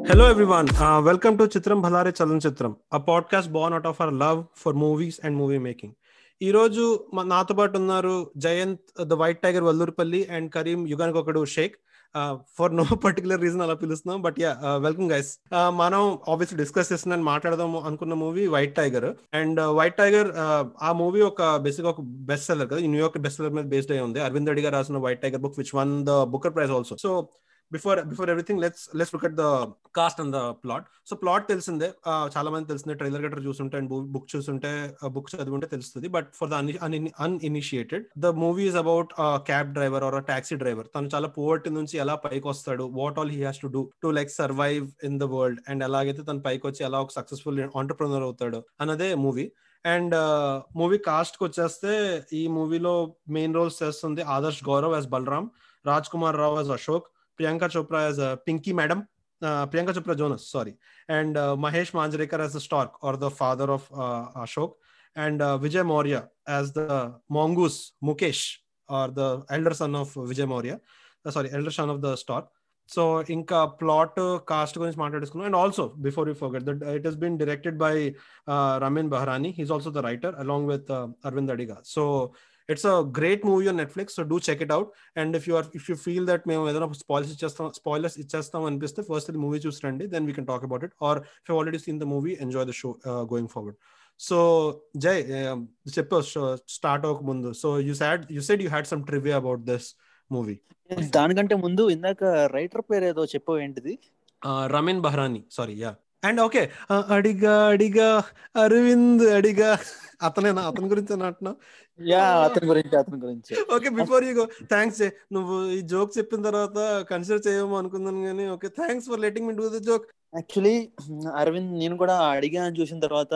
Hello, everyone. Uh, welcome to Chitram Bhalare Chalan Chitram, a podcast born out of our love for movies and movie making. ఈ రోజు మా- నాతో పాటు ఉన్నారు Jayanth the White Tiger Vallurupalli and Karim యుగానికి ఒకడు Sheikh for no particular reason అలా పిలుస్తున్నాం బట్ యా వెల్కమ్ గైస్ మనం ఆబ్వియస్లీ డిస్కస్ చేస్తున్నాను మాట్లాడదాం అనుకున్న movie White Tiger and White Tiger ఆ మూవీ ఒక బేసిక్ ఒక బెస్ట్ సెల్లర్ కదా ఈ న్యూయార్క్ బెస్ట్ సెల్లర్ మీద బేస్డ్ అయి ఉంది అరవింద్ రెడ్డి గారు రాసిన White Tiger book which won the Booker Prize also so before before everything let's let's look at the cast and the plot so plot తెలిసిందే ఆ, చాలా మంది తెలిసిందే ట్రైలర్ గట్రా చూసుంటే అండ్ బుక్ చూసుంటే బుక్ చదివింటే తెలుస్తుంది but for the uninitiated the movie is about cab driver or taxi driver తను చాలా పోవర్టీ నుంచి ఎలా పైకి వస్తాడు what all he has to do to like survive in the world and ఎలాగైతే తను పైకి వచ్చి ఎలా ఒక సక్సెస్ఫుల్ ఆంటర్ప్రినర్ అవుతాడు అన్నదే మూవీ అండ్ మూవీ కాస్ట్ కి వచ్చేస్తే ఈ మూవీలో మెయిన్ రోల్స్ చేస్తుంది Adarsh Gourav as Balram Raj Kumar Rao as Ashok Priyanka Chopra as Pinky madam Priyanka Chopra Jonas sorry and Mahesh Manjrekar as the stork or the father of Ashok and Vijay Maurya as the mongoose Mukesh or the elder son of Vijay Maurya sorry elder son of the stork so ఇంకా plot cast గురించి మాట్లాడుకున్నాం and also before you forget that it has been directed by రమీన్ Bahrani he's also the writer along with Aravind Adiga so it's a great movie on Netflix so do check it out and if you are if you feel that మేము ఏదైనా spoils ఇచ్చేస్తాం spoilers ఇచ్చేస్తాం అనిపిస్తే first movie చూసి రండి then we can talk about it or if already seen the movie enjoy the show going forward so జై చెప్పు start అవ్వక ముందు so you sad you said you had some trivia about this movie దానికంటే ముందు ఇందాక writer పేరు ఏదో చెప్పావు ఏంటిది Ramin Bahrani sorry ya and okay Adiga Adiga Arvind అడిగా అతనేనా అతని గురించి అంటున్నావు యా అతని గురించి అతని గురించి okay before you go thanks నువ్వు ఈ జోక్ చెప్పిన తర్వాత కన్సిడర్ చేయమో అనుకున్నాను కానీ okay thanks for letting me do the joke actually Aravind నేను కూడా అడిగా అని చూసిన తర్వాత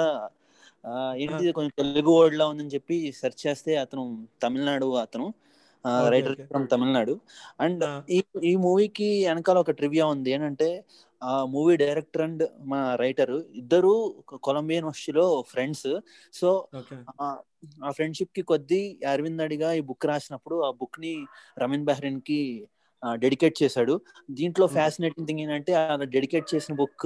ఆ, ఏంటి ఇది కొంచెం తెలుగు వర్డ్ లా ఉందని చెప్పి సెర్చ్ చేస్తే అతను తమిళనాడు అతను Okay, writer okay. From Tamil Nadu and Ah. ఈ ఈ మూవీకి వెనకాల ఒక ట్రివియా ఉంది ఏంటంటే ఆ మూవీ డైరెక్టర్ అండ్ మా రైటర్ ఇద్దరు కొలంబియా యూనివర్సిటీలో ఫ్రెండ్స్ సో ఓకే ఆ ఆ ఫ్రెండ్షిప్ కి కొద్దీ అరవింద్ అడిగా ఈ బుక్ రాసినప్పుడు ఆ బుక్ ని రమీన్ బహ్రెన్ కి డెడికేట్ చేశాడు దీంట్లో Hmm. ఫ్యాసినేటింగ్ థింగ్ ఏంటంటే అలా డెడికేట్ చేసిన బుక్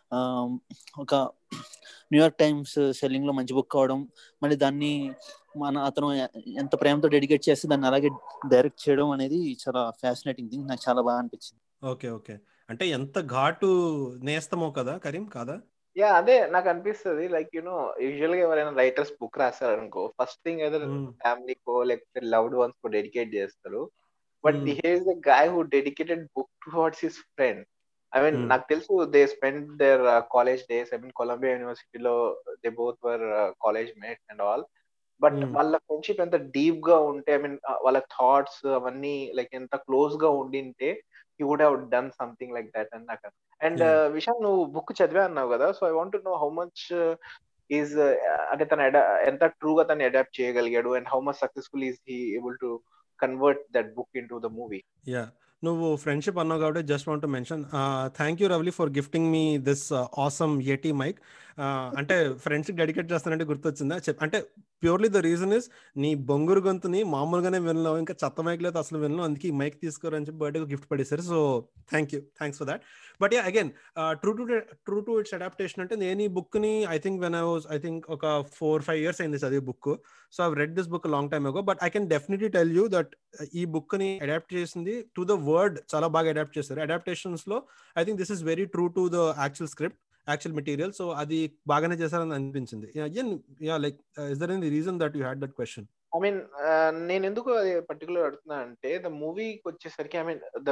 ఒక న్యూయార్క్ టైమ్స్ సెల్లింగ్ లో మంచి బుక్ అవడం మళ్ళీ దాన్ని మన అతను ఎంత ప్రేమతో డెడికేట్ చేస్తే దాన్ని అలాగే డైరెక్ట్ చేయడం అనేది చాలా ఫ్యాసినేటింగ్ థింగ్ నాకు చాలా బాగా అనిపించింది ఓకే ఓకే అంటే ఎంత ఘాటు నేస్తమో కదా కరీం కాదా యా అదే నాకు అనిపిస్తుంది లైక్ యునో యూజువల్ గా ఎవరైనా రైటర్స్ బుక్ రాస్తారు అనుకో ఫస్ట్ థింగ్ ఏదో Hmm. ఫ్యామిలీకో లేకపోతే లవ్డ్ వన్స్ కో డెడికేట్ చేస్తారు but Hmm. Here the guy who dedicated book towards his friend I mean Hmm. నాకు తెలుసు they spend their college days I mean Columbia యూనివర్సిటీలో they both were college mate and all but Hmm. వాళ్ళ friendship ఎంత deep గా ఉంటే I mean వాళ్ళ thoughts అవన్నీ like ఎంత క్లోజ్ గా ఉండింటే he would have done something like that అని నాకు అండ్ Yeah. విశాల్ నువ్వు బుక్ చదివా అన్నావు కదా so I want know how much is అంటే తను ada- ఎంత ట్రూ గా తను అడాప్ట్ చేయగలిగాడు and how much successful is he able to convert that book into the movie ya నువ్వు ఫ్రెండ్షిప్ అన్నావు కాబట్టి just want mention thank you Ravali for gifting me this awesome ఎటీ మైక్ అంటే ఫ్రెండ్స్కి డెడికేట్ చేస్తానంటే గుర్తొచ్చిందా చెప్ అంటే ప్యూర్లీ ద రీజన్ ఇస్ నీ బొంగురు గొంతుని మామూలుగానే వినలేవు ఇంకా చెత్త మైక్ లేదు అసలు వినలేవు అందుకే ఈ మైక్ తీసుకోరని చెప్పి బర్త్డే గిఫ్ట్ పడేశారు so thank you thanks for that but ya again true to true to its adaptation అంటే నేను ఈ బుక్ని I think when I was I think ఒక ఫోర్ ఫైవ్ ఇయర్స్ అయింది చదివే book so I read this book long time ago but I can definitely tell you that ఈ book ని adapt చేసింది టు ద వర్డ్ చాలా బాగా adapt చేశారు adaptations లో I think this is very true to the actual script actual material so అది బాగానే చేశారని అనిపించింది ya like is there any reason that you had that question I mean నేను ఎందుకు అది పర్టికులర్ అడుగుతున్నా అంటే ద మూవీకి వచ్చేసరికి I mean the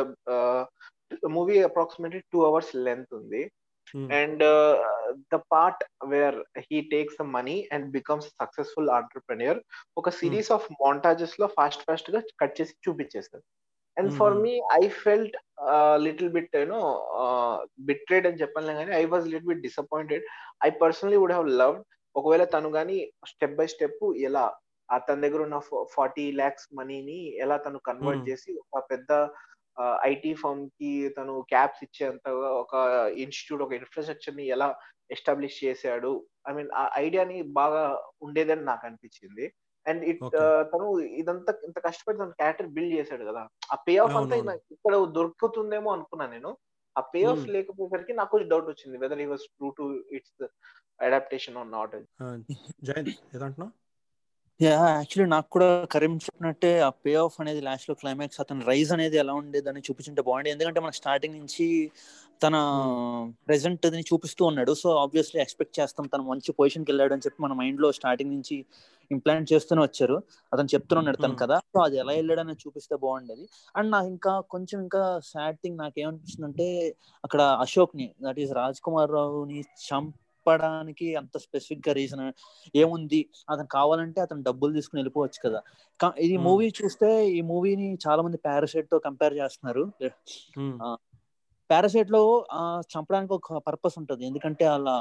movie approximately two hours length ఉంది and the part where he takes the money and becomes successful entrepreneur ఒక series of montages లో ఫాస్ట్ ఫాస్ట్ గా కట్ చేసి చూపించేస్తారు and for Mhm. Me I felt little bit you know betrayed అని చెప్పాను కానీ I was little bit disappointed I personally would have loved ఒకవేళ తను కానీ స్టెప్ బై స్టెప్ ఎలా ఆ తన దగ్గర ఉన్న ఫార్టీ ల్యాక్స్ మనీని ఎలా తను కన్వర్ట్ Hmm. చేసి ఒక పెద్ద ఐటీ ఫర్మ్ కి తను క్యాప్స్ ఇచ్చేంతగా ఒక ఇన్స్టిట్యూట్ ఒక ఇన్ఫ్రాస్ట్రక్చర్ ని ఎలా ఎస్టాబ్లిష్ చేశాడు ఐ మీన్ ఆ ఐడియాని బాగా ఉండేదని నాకు అనిపించింది అండ్ ఇట్ Okay. తను ఇదంతా ఇంత కష్టపడి తన క్యారెక్టర్ బిల్డ్ చేశాడు కదా ఆ పే ఆఫ్ అంతా అవునవును. నాకు ఇక్కడ దొరుకుతుందేమో అనుకున్నా నేను ఆ పే ఆఫ్ Hmm. లేకపోయేసరికి నాకు కొంచెం డౌట్ వచ్చింది whether he was true to its adaptation or not Jayanth ఏదంటున్నావు యా యాక్చువల్లీ నాకు కూడా కరీం చెప్పినట్టే ఆ పే ఆఫ్ అనేది లాస్ట్ లో క్లైమాక్స్ అతని రైజ్ అనేది ఎలా ఉండేదని చూపించుంటే బాగుండేది ఎందుకంటే మన స్టార్టింగ్ నుంచి తన ప్రెసెంట్ ని చూపిస్తూ ఉన్నాడు సో ఆబ్వియస్లీ ఎక్స్పెక్ట్ చేస్తాం తను మంచి పొజిషన్కి వెళ్ళాడు అని చెప్పి మన మైండ్ లో స్టార్టింగ్ నుంచి ఇంప్లాంట్ చేస్తూనే వచ్చారు అతను చెప్తున్నాడు తను Hmm. కదా సో అది ఎలా వెళ్ళాడని చూపిస్తే బాగుండేది అండ్ నాకు ఇంకా కొంచెం ఇంకా సాడ్ థింగ్ నాకు ఏమనిపిస్తుంది అంటే అక్కడ అశోక్ ని దట్ ఈస్ రాజ్ కుమార్ రావుని చంపడానికి అంత స్పెసిఫిక్ గా రీజన్ ఏముంది అతను కావాలంటే అతను డబ్బులు తీసుకుని వెళ్ళిపోవచ్చు కదా కా- ఈ Hmm. మూవీ చూస్తే ఈ మూవీని చాలా మంది పారాసైట్ తో కంపేర్ చేస్తున్నారు Hmm. పారాసైట్ లో ఆ, చంపడానికి ఒక పర్పస్ ఉంటుంది ఎందుకంటే అలా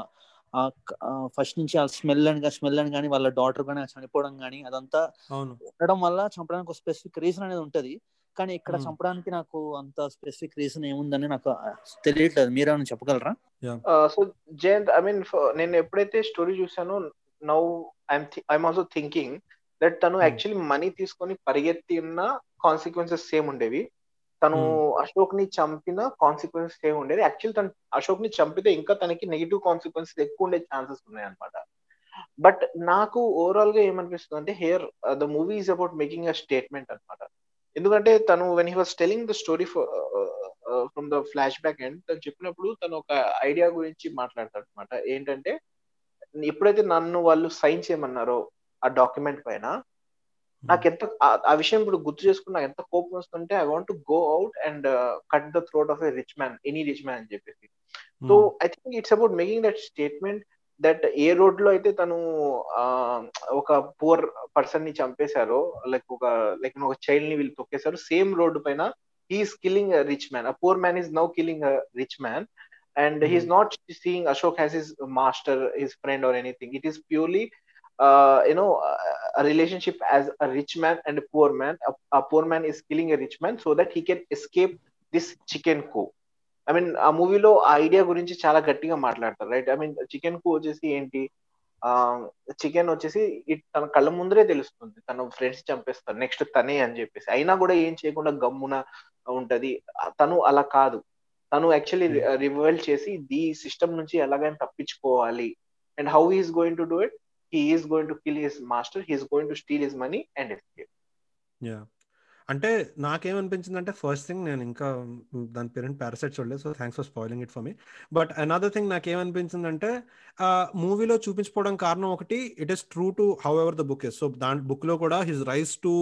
ఫస్ట్ నుంచి ఆ స్మెల్ అని స్మెల్ అని కానీ వాళ్ళ డాటర్ కానీ చనిపోవడం కానీ అదంతా అవును ఉండడం వల్ల చంపడానికి ఒక స్పెసిఫిక్ రీజన్ అనేది ఉంటది కానీ ఇక్కడ Hmm. చంపడానికి నాకు అంత స్పెసిఫిక్ రీజన్ ఏముందని నాకు ఆ, తెలియట్లేదు మీరేమైనా చెప్పగలరా సో జయంత్ ఐ మీన్ నేను ఎప్పుడైతే స్టోరీ చూసానో now I'm I'm also thinking that తను Hmm. యాక్చువల్లీ మనీ తీసుకొని పరిగెత్తిన కాన్సిక్వెన్సెస్ సేమ్ ఉండేవి తను Hmm. అశోక్ ని చంపిన కాన్సిక్వెన్సెస్ సేమ్ ఉండేది యాక్చువల్ తను అశోక్ ని చంపితే ఇంకా తనకి నెగిటివ్ కాన్సిక్వెన్సెస్ ఎక్కువ ఉండే ఛాన్సెస్ ఉన్నాయి అనమాట బట్ నాకు ఓవరాల్ గా ఏమనిపిస్తుంది అంటే here the movie is about making a statement అనమాట ఎందుకంటే తను when he was telling the story from the flashback end తను చెప్పినప్పుడు తను ఒక ఐడియా గురించి మాట్లాడతాడు అనమాట ఏంటంటే ఎప్పుడైతే నన్ను వాళ్ళు సైన్ చేయమన్నారో ఆ డాక్యుమెంట్ పైన నాకు ఎంత ఆ- ఆ విషయం ఇప్పుడు గుర్తు చేసుకుని నాకు ఎంత కోపం వస్తుంటే I want to go out and cut the throat of a rich man any rich man అని చెప్పేసి so I think it's about making that statement that ఏ రోడ్ లో అయితే తను ఆ, ఒక పూర్ పర్సన్ ని చంపేశారో లైక్ ఒక లైక్ ఒక చైల్డ్ ని వీళ్ళు తొక్కేశారు సేమ్ రోడ్ పైన he is killing rich man a poor man is now killing rich man and he is not seeing Ashok has his master his friend or anything it is purely uh, you know, a, a relationship as a rich man and a poor man. A, a poor man is killing a rich man so that he can escape this chicken coup. I mean ఆ మూవీలో ఆ idea గురించి చాలా గట్టిగా మాట్లాడతారు right I mean chicken కు వచ్చేసి ఏంటి చికెన్ వచ్చేసి ఇట్ తన కళ్ళ ముందరే తెలుస్తుంది తన ఫ్రెండ్స్ చంపేస్తారు నెక్స్ట్ తనే అని చెప్పేసి అయినా కూడా ఏం చేయకుండా గమ్మున ఉంటది ఆ, తను అలా కాదు తను యాక్చువల్లీ రివైల్ చేసి ఈ సిస్టమ్ నుంచి ఎలాగైనా తప్పించుకోవాలి and how is going to do it he is going to kill his master he is going to steal his money and escape ya అంటే నాకేమనిపించింది అంటే ఫస్ట్ థింగ్ నేను ఇంకా మ్, దాని పేరెంట్ పారాసైట్ చూడలేదు so thanks for spoiling it for me but another thing నాకేమనిపించింది అంటే ఆ మూవీలో చూపించుకోవడం కారణం ఒకటి it is true to however the book is so దాని బుక్ లో కూడా his rise to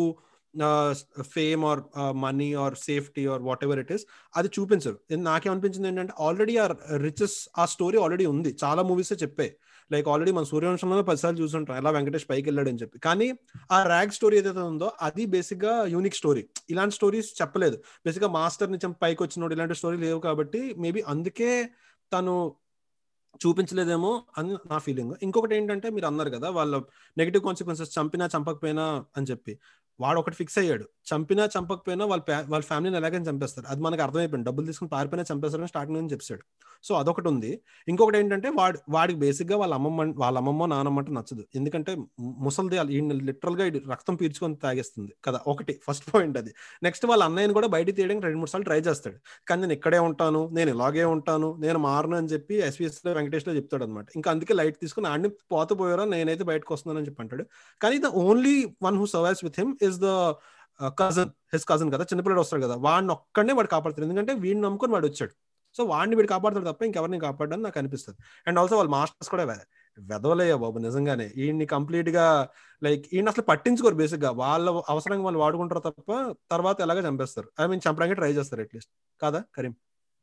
fame or money or safety or whatever it is అది చూపించరు ఇది నాకేమనిపించింది ఏంటంటే ఆల్రెడీ ఆ రిచెస్ ఆ స్టోరీ ఆల్రెడీ ఉంది చాలా మూవీస్ చెప్పాయి లైక్ ఆల్రెడీ మన సూర్యవంశంలో పదిసార్లు చూసుంటాం ఎలా వెంకటేష్ పైకి వెళ్ళాడని చెప్పి కానీ ఆ ర్యాగ్ స్టోరీ ఏదైతే ఉందో అది బేసిక్ గా యూనిక్ స్టోరీ ఇలాంటి స్టోరీస్ చెప్పలేదు బేసిక్ గా మాస్టర్ నుంచి పైకి వచ్చినోడు ఇలాంటి స్టోరీ లేవు కాబట్టి మేబీ అందుకే తను చూపించలేదేమో అని నా ఫీలింగ్ ఇంకొకటి ఏంటంటే మీరు అన్నారు కదా వాళ్ళ నెగిటివ్ కాన్సిక్వెన్సెస్ చంపినా చంపకపోయినా అని చెప్పి వాడు ఒకటి ఫిక్స్ అయ్యాడు చంపినా చంపకపోయినా వాళ్ళ pa- వాళ్ళ ఫ్యామిలీని ఎలాగైనా చంపేస్తారు అది మనకు అర్థమైపోయింది డబ్బులు తీసుకుని పారిపోయినా చంపేస్తారని స్టార్టింగ్ నుంచి చెప్పాడు సో అదొకటి ఉంది ఇంకొకటి ఏంటంటే వాడు వాడికి బేసిక్ గా వాళ్ళ అమ్మమ్మ వాళ్ళ అమ్మమ్మ నానమ్మ అంటే నచ్చదు ఎందుకంటే ము- ముసలిది లిటరల్ గా ఇది రక్తం పీల్చుకొని తాగేస్తుంది కదా ఒకటి ఫస్ట్ పాయింట్ అది నెక్స్ట్ వాళ్ళ అన్నయ్యని కూడా బయట తీయడానికి రెండు మూడు సార్లు ట్రై చేస్తాడు కానీ నేను ఇక్కడే ఉంటాను నేను ఇలాగే ఉంటాను నేను మారను అని చెప్పి ఎస్పీఎస్ లో వెంకటేష్ లో చెప్తాడు అనమాట ఇంకా అందుకే లైట్ తీసుకుని ఆడిని పోత పోయారా నేనైతే బయటకు వస్తున్నానని చెప్పి అంటాడు కానీ the only one who survives with him is the cousin his cousin కదా చిన్నపిల్లడు వస్తాడు కదా వాడిని ఒక్కడనే వాడు కాపాడుతాడు ఎందుకంటే వీడిని నమ్ముకొని వాడు వచ్చాడు సో వాడిని వీడు కాపాడతాడు తప్ప ఇంకెవరిని కాపాడని నాకు అనిపిస్తుంది అండ్ ఆల్సో వాళ్ళ మాస్టర్స్ కూడా వె- వెదవలేయ బాబు నిజంగానే ఈయన్ని కంప్లీట్ గా లైక్ ఈయన అసలు పట్టించుకోరు బేసిక్ గా వాళ్ళ అవసరంగా వాళ్ళు వాడుకుంటారు తప్ప తర్వాత ఎలాగ చంపేస్తారు ఐ మీన్ చంపడానికి ట్రై చేస్తారు అట్లీస్ట్ కాదా కరీం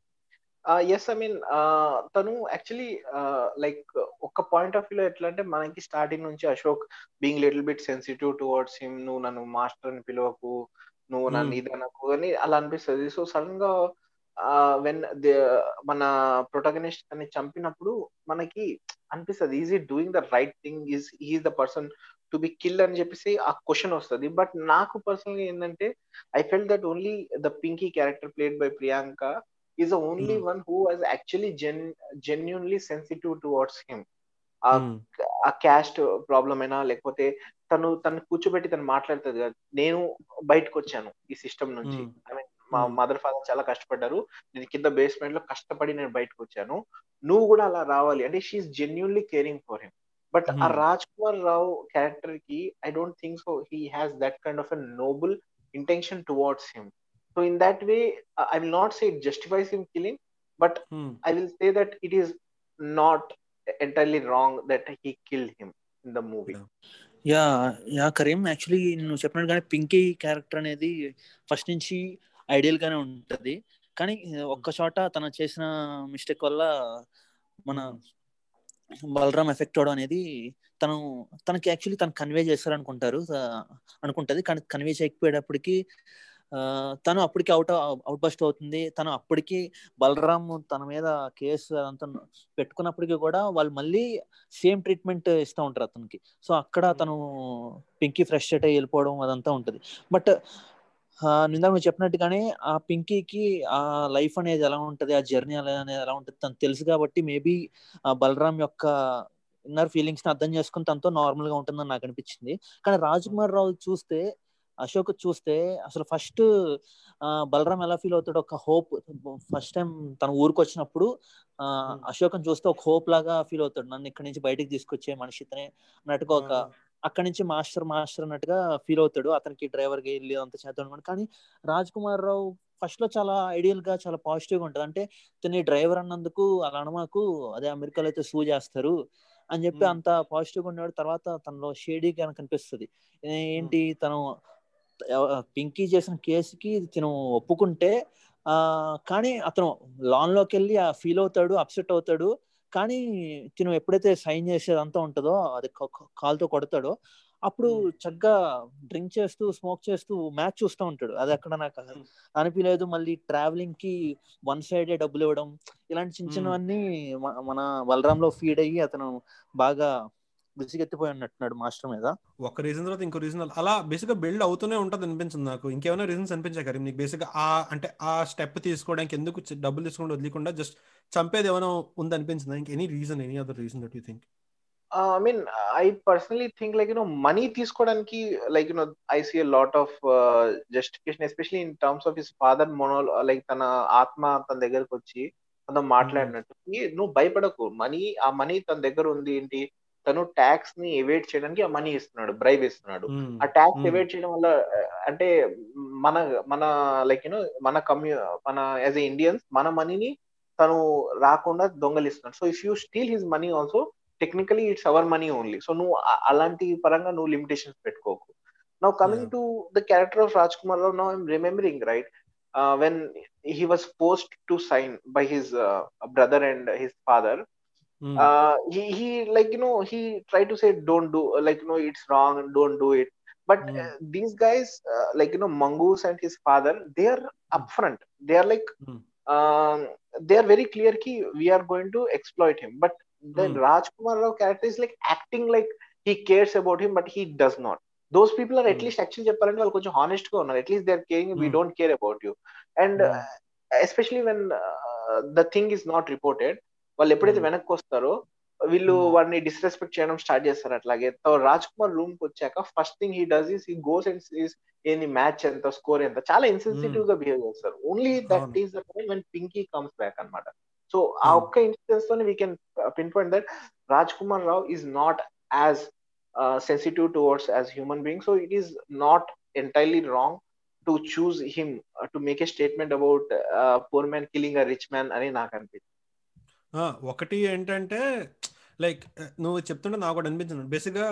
ఎస్ ఐ మీన్ తను యాక్చువల్లీ లైక్ ఒక పాయింట్ ఆఫ్ వ్యూలో ఎట్లా అంటే మనకి స్టార్టింగ్ నుంచి Ashok being little bit sensitive towards him నువ్వు నన్ను మాస్టర్ అని పిలవకు నువ్వు నన్ను Hmm. ఇది అనకు అని అలా అనిపిస్తుంది సో సడన్ గా వెన్ మన ప్రొటగనిస్ట్ అని చంపినప్పుడు మనకి అనిపిస్తుంది is he doing the right thing is is the person to be kill అని చెప్పేసి ఆ క్వశ్చన్ వస్తుంది బట్ నాకు పర్సనల్గా ఏంటంటే I felt that only the Pinky character played by Priyanka is the only Hmm. One who was actually జెన్ జెన్యున్లీ సెన్సిటివ్ టువర్డ్స్ హిమ్ ఆ Hmm. ఆ క్యాస్ట్ ప్రాబ్లం అయినా లేకపోతే తను తను కూర్చోబెట్టి తను మాట్లాడుతుంది కదా నేను బయటకు వచ్చాను ఈ సిస్టమ్ నుంచి Hmm. ఐ మీన్ మా Hmm. మదర్ ఫాదర్ చాలా కష్టపడ్డారు నేను కింద బేస్మెంట్ లో కష్టపడి నేను బయటకు వచ్చాను నువ్వు కూడా అలా రావాలి అంటే she's genuinely caring for him but uh Hmm. Raj Kumar Rao character కి I don't think so he has that kind of a noble intention towards him so in that way I will not say it justifies him killing but Hmm. I will say that it is not entirely wrong that he killed him in the movie. Yeah. Yeah yeah Karim actually నువ్వు చెప్పినట్టుగానే Pinky character అనేది first నుంచి ideal గానే ఉంటది కానీ ఒక్క చోట తను చేసిన మిస్టేక్ వల్ల మన బలరాం ఎఫెక్ట్ అవడం అనేది తను తనకి యాక్చువల్లీ తను కన్వే చేస్తారనుకుంటారు ఆ, అనుకుంటది కానీ కన్వే చేయకపోయేటప్పటికి ఆ, తను అప్పటికి అవుట్ అవుట్ బస్ట్ అవుతుంది తను అప్పటికి బలరాం తన మీద కేసు అదంతా పెట్టుకున్నప్పటికీ కూడా వాళ్ళు మళ్ళీ సేమ్ ట్రీట్మెంట్ ఇస్తూ ఉంటారు అతనికి సో అక్కడ తను పింకీ ఫ్రస్ట్రేట్ అయ్యి వెళ్ళిపోవడం అదంతా ఉంటది బట్ నిందా మీరు చెప్పినట్టుగానే ఆ పింకీకి ఆ లైఫ్ అనేది ఎలా ఉంటది ఆ జర్నీ అనేది ఎలా ఉంటది తనకు తెలుసు కాబట్టి మేబీ ఆ బలరాం యొక్క ఇన్నర్ ఫీలింగ్స్ ని అర్థం చేసుకుని తనతో నార్మల్ గా ఉంటుందని నాకు అనిపించింది కానీ రాజ్కుమార్ రావు చూస్తే అశోక్ చూస్తే అసలు ఫస్ట్ బలరాం ఎలా ఫీల్ అవుతాడు ఒక హోప్ ఫస్ట్ టైం తన ఊరికి వచ్చినప్పుడు ఆ అశోకం చూస్తే ఒక హోప్ లాగా ఫీల్ అవుతాడు నన్ను ఇక్కడ నుంచి బయటికి తీసుకొచ్చే మనిషి ఇతనే అన్నట్టుగా ఒక అక్కడి నుంచి మాస్టర్ మాస్టర్ అన్నట్టుగా ఫీల్ అవుతాడు అతనికి డ్రైవర్ గా వెళ్ళి అంత చేద్దాం కానీ రాజ్ కుమార్ రావు ఫస్ట్ లో చాలా ఐడియల్ గా చాలా పాజిటివ్ గా ఉంటది అంటే ఇతని డ్రైవర్ అన్నందుకు అలా అనమాకు అదే అమెరికాలో అయితే సూ చేస్తారు అని చెప్పి Hmm. అంత పాజిటివ్ గా ఉన్నాడు తర్వాత తనలో షేడీ గా కనిపిస్తుంది ఏంటి తను పింకీ చేసిన కేసుకి తిను ఒప్పుకుంటే ఆ కానీ అతను లాన్ లోకి వెళ్ళి ఆ ఫీల్ అవుతాడు అప్సెట్ అవుతాడు కానీ తిను ఎప్పుడైతే సైన్ చేసేదంతా ఉంటుందో అది కాల్తో కొడతాడో అప్పుడు చక్కగా డ్రింక్ చేస్తూ స్మోక్ చేస్తూ మ్యాచ్ చూస్తూ ఉంటాడు అది అక్కడ నాకు అనిపించలేదు మళ్ళీ ట్రావెలింగ్ కి వన్ సైడే డబ్బులు ఇవ్వడం ఇలాంటి చిన్న చిన్నవన్నీ మ- మన బలరాంలో ఫీడ్ అయ్యి అతను బాగా విసిగెత్తిపోయి ఉన్నట్టున్నాడు మాస్టర్ మీద ఒక రీజన్ తర్వాత ఇంకో రీజన్ అలా బేసిక్ గా బిల్డ్ అవుతూనే ఉంటది అనిపించింది నాకు ఇంకేమైనా రీజన్స్ అనిపించాయి కరీం నీకు బేసిక్ ఆ అంటే ఆ స్టెప్ తీసుకోవడానికి ఎందుకు చి- డబ్బులు తీసుకోవడం వదిలేకుండా జస్ట్ చంపేది ఏమైనా ఉంది అనిపించిందా ఇంక any reason any other reason that you think I mean I personally think like you know money తీసుకోవడానికి like you know I see lot of justification especially in terms of his father మోనో లైక్ తన ఆత్మ తన దగ్గరకు వచ్చి తనతో మాట్లాడినట్టు ఈ నువ్వు భయపడకు మనీ ఆ మనీ తన దగ్గర ఉంది ఏంటి తను ట్యాక్స్ ని ఎవేట్ చేయడానికి ఆ మనీ ఇస్తున్నాడు బ్రైబ్ ఇస్తున్నాడు ఆ ట్యాక్స్ Hmm. ఎవేట్ చేయడం వల్ల uh, అంటే మన మన లైక్ యూనో మన కమ్యూ మన యాజ్ ఎ ఇండియన్స్ మన మనీని తను రాకుండా దొంగలిస్తున్నాడు so if you steal his money also technically it's our money only so నువ్వు అ- అలాంటి పరంగా నువ్వు లిమిటేషన్స్ పెట్టుకోకు now coming Yeah. To the character of Raj Kumar Rao now I'm remembering right when he was post to sign by his brother and his father uh, he he like you know he tried to say don't do like you know it's wrong and don't do it but Mm. uh, these guys uh, like you know mongoose and his father they are upfront they are like Mm. um, they are very clear ki we are going to exploit him but then Mm. rajkumar rao character is like acting like he cares about him but he does not those people are at Mm. least actually చెప్పాలంటే వాళ్ళు కొంచెం honest గా ఉన్నారు at least they are caring we Mm. Don't care about you and Mm. Especially when the thing is not reported వాళ్ళు ఎప్పుడైతే Mm. వెనక్కి వస్తారో వీళ్ళు Mm. వాడిని డిస్రెస్పెక్ట్ చేయడం స్టార్ట్ చేస్తారు అట్లాగే తో రాజ్ కుమార్ రూమ్ కి వచ్చాక first thing he does is he goes and sees ఏంది మ్యాచ్ ఎంత స్కోర్ ఎంత చాలా ఇన్సెన్సిటివ్ గా బిహేవ్ చేస్తారు ఓన్లీ దట్ అవును. Is the time when Pinky comes back అన్నమాట సో ఆ Hmm. ఒక్క ఇన్సిడెన్స్ తోనే we can pin point that Raj Kumar Rao is not as sensitive towards as human being so it is not entirely wrong to choose him to make a statement about poor man killing a rich man అని నాకు అనిపించింది ఆ, ఒకటి ఏంటంటే like నువ్వు చెప్తుంటే నాకు కూడా అనిపించింది బేసిక్గా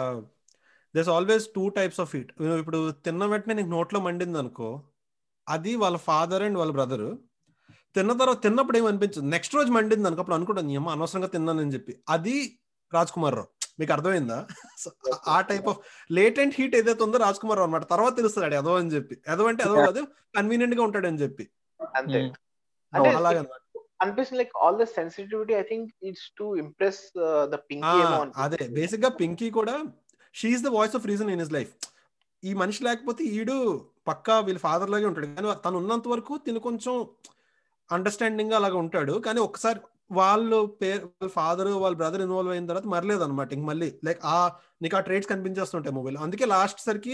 this always two types of it నువ్వు ఇప్పుడు తిన్న వెంటనే నీకు నోట్లో మండింది అనుకో అది వాళ్ళ ఫాదర్ అండ్ వాళ్ళ బ్రదర్ తిన్న తర్వాత తిన్నప్పుడు ఏమనిపించదు నెక్స్ట్ రోజు మండింది అనుకో అప్పుడు అనుకుంటాను నీ అమ్మ అనవసరంగా తిన్నానని చెప్పి అది రాజ్ కుమార్ రావు మీకు అర్థమైందా So, ఆ- ఆ టైప్ ఆఫ్ లేటెంట్ హీట్ ఏదైతే ఉందో రాజ్ కుమార్ రావు అనమాట తర్వాత తెలుస్తుంది ఎదో అని చెప్పి ఎదో అంటే ఎదో కాదు కన్వీనియంట్ గా ఉంటాడని చెప్పి అంతే Hmm. అంటే అలాగనమాట అనిపిస్తుంది like all the sensitivity I think it's to impress the Pinky ఏమో అదే బేసిక్ గా పింకీ కూడా she's the voice of reason in his life ఈ మనిషి లేకపోతే ఈడు పక్కా వీళ్ళ ఫాదర్ లాగే ఉంటాడు కానీ తను ఉన్నంత వరకు తిను కొంచెం అండర్స్టాండింగ్ గా అలాగా ఉంటాడు కానీ ఒకసారి వాళ్ళు పేరు వాళ్ళ ఫాదర్ వాళ్ళ బ్రదర్ ఇన్వాల్వ్ అయిన తర్వాత మరలేదు అనమాట ఇంక మళ్ళీ లైక్ ఆ నీకు ఆ ట్రేడ్స్ కనిపించేస్తుంటాయి మూవీలో అందుకే లాస్ట్ సరికి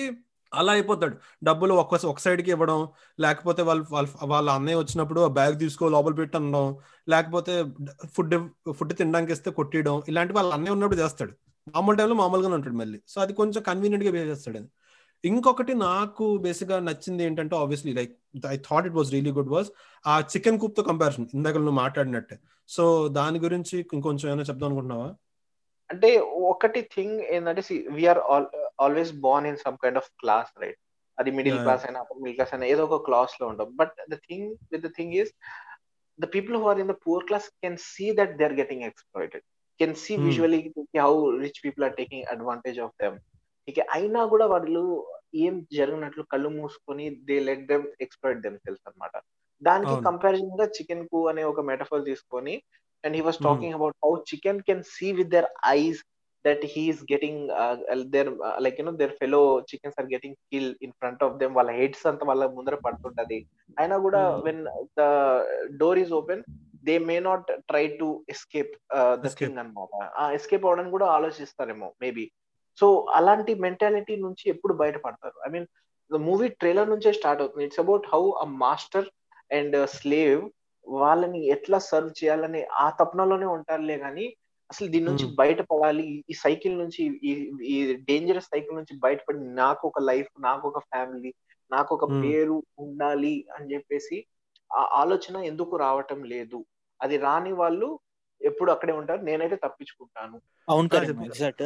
అలా అయిపోతాడు డబ్బులు ఒక్క ఒక సైడ్కి ఇవ్వడం లేకపోతే వాళ్ళు వాళ్ళ వాళ్ళ అన్నయ్య వచ్చినప్పుడు ఆ బ్యాగ్ తీసుకో లోపల పెట్టి అనడం లేకపోతే ఫుడ్ ఫుడ్ తినడానికి ఇస్తే కొట్టియడం ఇలాంటి వాళ్ళ అన్నయ్య ఉన్నప్పుడు చేస్తాడు మామూలు టైంలో మామూలుగానే ఉంటాడు మళ్ళీ సో అది కొంచెం కన్వీనియంట్ గా బిహేవ్ చేస్తాడు అది ఇంకొకటి నాకు బేసిక్ గా నచ్చింది ఏంటంటే obviously like I thought it was really good was a chicken coop తో కంపారిజన్ ఇందాక నువ్వు మాట్లాడినట్టే సో దాని గురించి ఇంకొంచెం ఏమైనా చెప్దాం అనుకుంటున్నావా అంటే ఒకటి థింగ్ ఏంటంటే we are always born in some kind of class right అది మిడిల్ Yeah. క్లాస్ అయినా మిడిల్ క్లాస్ అయినా ఏదో ఒక క్లాస్ లో ఉంటాం but the thing with the thing is the people who are in the poor class can see that they are getting exploited can see Hmm. Visually how rich people are taking advantage of them ఇక అయినా కూడా వాళ్ళు ఏం జరిగినట్లు కళ్ళు మూసుకొని they let them exploit themselves అనమాట దానికి అవును. కంపారిజన్ గా చికెన్ కు అనే ఒక మెటఫర్ తీసుకొని and he was Hmm. Talking about how chicken can see with their eyes that he is getting uh, their uh, like you know their fellow chickens are getting killed in front of them వాళ్ళ heads అంతా వాళ్ళ ముందర పడుతుంటది అయినా కూడా Hmm. When the door is open they may not try to escape the Escape. Thing అనమాట ఆ escape అవడానికి కూడా ఆలోచిస్తారేమో మేబీ సో అలాంటి మెంటాలిటీ నుంచి ఎప్పుడు బయటపడతారు I mean the movie trailer నుంచే స్టార్ట్ అవుతుంది it's about how a master and slave వాళ్ళని ఎట్లా సర్వ్ చేయాలని ఆ తపనలోనే ఉంటారులే కానీ అసలు దీని నుంచి Hmm. బయటపడాలి ఈ సైకిల్ నుంచి ఈ ఈ డేంజరస్ సైకిల్ నుంచి బయటపడి నాకు ఒక లైఫ్ నాకు ఒక ఫ్యామిలీ నాకు ఒక Hmm. పేరు ఉండాలి అని చెప్పేసి ఆ ఆలోచన ఎందుకు రావటం లేదు అది రాని వాళ్ళు ఎప్పుడు అక్కడే ఉంటారు నేనైతే తప్పించుకుంటాను అవును ఆ, కరీం చెప్పు. ఎగ్జాక్ట్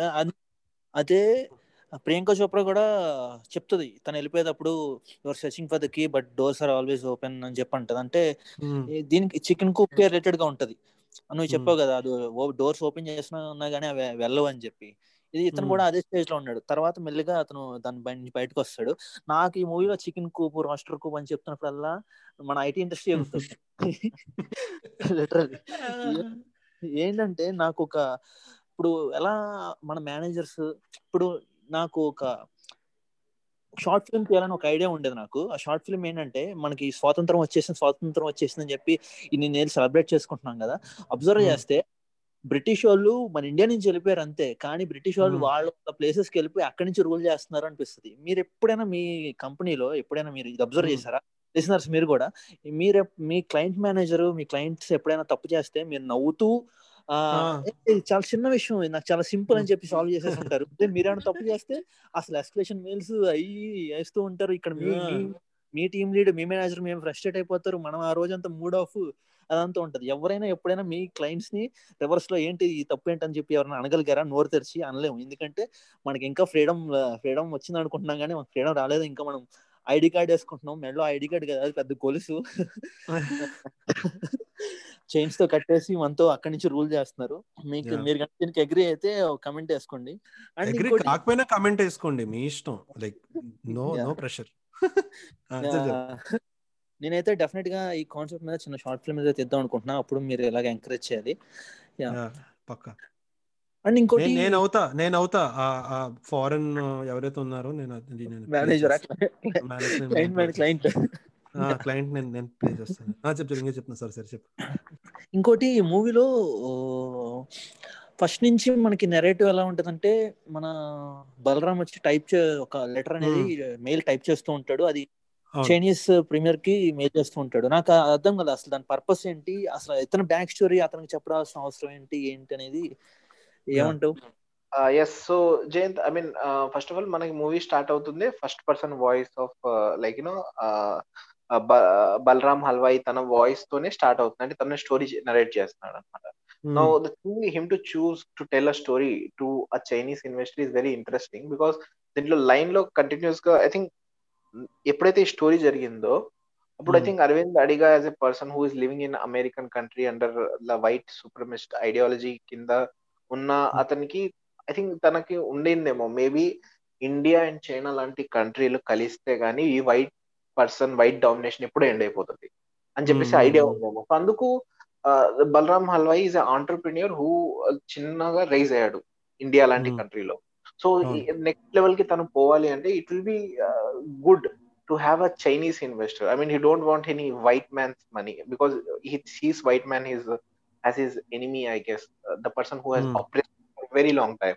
అదే ప్రియాంక చోప్రా కూడా చెప్తుంది తను వెళ్ళిపోయేటప్పుడు your searching for the key but doors are always open అని చెప్పి అంటది అంటే Hmm. ఈ దీనికి చికెన్ కుక్ రిలేటెడ్ గా ఉంటది నువ్వు Hmm. చెప్పావు కదా అది డోర్స్ ఓపెన్ చేసినా ఉన్నా కానీ అవి వెళ్ళవు అని చెప్పి ఇది ఇతను Hmm. కూడా అదే స్టేజ్ లో ఉన్నాడు తర్వాత మెల్లిగా అతను దాని బయట నుంచి బయటకు వస్తాడు నాకు ఈ మూవీలో చికెన్ కూప్ రాస్టర్ కూప్ అని చెప్తున్నప్పుడల్లా మన ఐటీ ఇండస్ట్రీ ఎగురుతుంది లిటరల్లీ ఏంటంటే నాకు ఒక ఇప్పుడు ఎలా మన మేనేజర్స్ ఇప్పుడు నాకు ఒక షార్ట్ ఫిల్మ్ చేయాలని ఒక ఐడియా ఉండేది నాకు ఆ షార్ట్ ఫిల్మ్ ఏంటంటే మనకి స్వాతంత్రం వచ్చేసింది స్వాతంత్రం వచ్చేసింది అని చెప్పి ఇన్ని నేను సెలబ్రేట్ చేసుకుంటున్నాం కదా అబ్జర్వ్ Hmm. చేస్తే బ్రిటిష్ వాళ్ళు మన ఇండియా నుంచి వెళ్ళిపోయారు అంతే కానీ బ్రిటిష్ వాళ్ళు Hmm. వాళ్ళ ప్లేసెస్ కి వెళ్ళిపోయి అక్కడి నుంచి రూల్ చేస్తున్నారు అనిపిస్తుంది మీరు ఎప్పుడైనా మీ కంపెనీలో ఎప్పుడైనా మీరు ఇది అబ్జర్వ్ Hmm. చేశారా లిసనర్స్ మీరు కూడా మీరు ఎప్- మీ క్లయింట్ మేనేజర్ మీ క్లయింట్స్ ఎప్పుడైనా తప్పు చేస్తే మీరు నవ్వుతూ ఆ, Ah. "ఏ, ఇది చాలా చిన్న విషయం ఇది నాకు చాలా సింపుల్ అని చెప్పి సాల్వ్ చేసేసి ఉంటారు అదే మీరేమైనా తప్పు చేస్తే అసలు ఎస్కలేషన్ మెయిల్స్ అయ్యి వేస్తూ ఉంటారు ఇక్కడ మీ Yeah. మీ- మీ టీం లీడ్ మీ మేనేజర్ మేము ఫ్రస్ట్రేట్ అయిపోతారు మనం ఆ రోజంతా మూడ్ ఆఫ్ అదంతా ఉంటది ఎవరైనా ఎప్పుడైనా మీ క్లయింట్స్ ని రివర్స్ లో ఏంటి ఈ తప్పు ఏంటని చెప్పి ఎవరైనా అనగలిగారా నోరు తెరిచి అనలేము ఎందుకంటే మనకి ఇంకా ఫ్రీడమ్ ఫ్రీడమ్ వచ్చింది అనుకుంటున్నాం కానీ మనకి ఫ్రీడమ్ రాలేదు ఇంకా మనం ఐడి కార్డ్ వేసుకుంటున్నాం మెడలో ఐడి కార్డ్ కదా అది పెద్ద గొలుసు చైన్స్ తో కట్టేసి మనతో అక్కడి నుంచి రూల్ చేస్తున్నారు మీకు Yeah. మీరు కనుక దీనికి అగ్రి అయితే కమెంట్ వేసుకోండి అండ్ అగ్రి ఇంకోటి కాకపోయినా కమెంట్ వేసుకోండి మీ ఇష్టం like no Yeah. No pressure ఆ, నేనైతే డెఫినెట్ గా ఈ కాన్సెప్ట్ మీద చిన్న షార్ట్ ఫిల్మ్ అయితే తెద్దాం అనుకుంటున్నా అప్పుడు మీరు ఇలాగ ఎంకరేజ్ చేయాలి పక్క అండ్ ఇంకోటి నేను అవుతా నేను అవుతా ఆ ఫారెన్ ఎవరైతే ఉన్నారో నేను అది నేను manager Management client play client client నేను నేను ప్లే చేస్తాను ఆ, చెప్పు ఇంకా చెప్తున్నా సార్ సార్ చెప్పు ఇంకోటి ఈ మూవీలో ఫస్ట్ నుంచి మనకి నెరేటివ్ ఎలా ఉంటదంటే మన బలరాం వచ్చి టైప్ చే ఒక లెటర్ అనేది మెయిల్ టైప్ చేస్తూ ఉంటాడు అది అవును. చైనీస్ ప్రీమియర్ కి మెయిల్ చేస్తూ ఉంటాడు నాకు అది అర్థం కదా అసలు దాని పర్పస్ ఏంటి అసలు ఇతను బ్యాక్ స్టోరీ అతనికి చెప్పడాల్సిన అవసరం ఏంటి ఏంటి అనేది ఏమంటావు yes so Jayant I mean first of all మనకి మూవీ స్టార్ట్ అవుతుంది first person voice of like you know Balram Halwai తన వాయిస్ తోనే స్టార్ట్ అవుతుంది అంటే తన స్టోరీ నరేట్ చేస్తున్నాడు అనమాట Hmm. Now, the thing him to choose to tell a story to a Chinese investor is very interesting because దీంట్లో line లో కంటిన్యూస్ గా ఐ థింక్ ఎప్పుడైతే ఈ స్టోరీ జరిగిందో అప్పుడు I Hmm. Think Aravind Adiga as a person who is living in American country under the white supremacist ideology కింద ఉన్న అతనికి ఐ థింక్ తనకి ఉండిందేమో మేబీ ఇండియా అండ్ చైనా లాంటి కంట్రీలు కలిస్తే గానీ ఈ వైట్ పర్సన్ వైట్ డామినేషన్ ఎప్పుడు ఎండ్ అయిపోతుంది అని చెప్పేసి Hmm. ఐడియా ఉందేమో So అందుకు Balram Halwai is entrepreneur who చిన్నగా రైజ్ అయ్యాడు ఇండియా లాంటి Hmm. కంట్రీలో సో అవును. నెక్స్ట్ లెవెల్ కి తను పోవాలి అంటే it will be good to have a Chinese investor I mean he don't want any white man's money because he's white man he's as his enemy I guess the person who has Hmm. Operate for very long time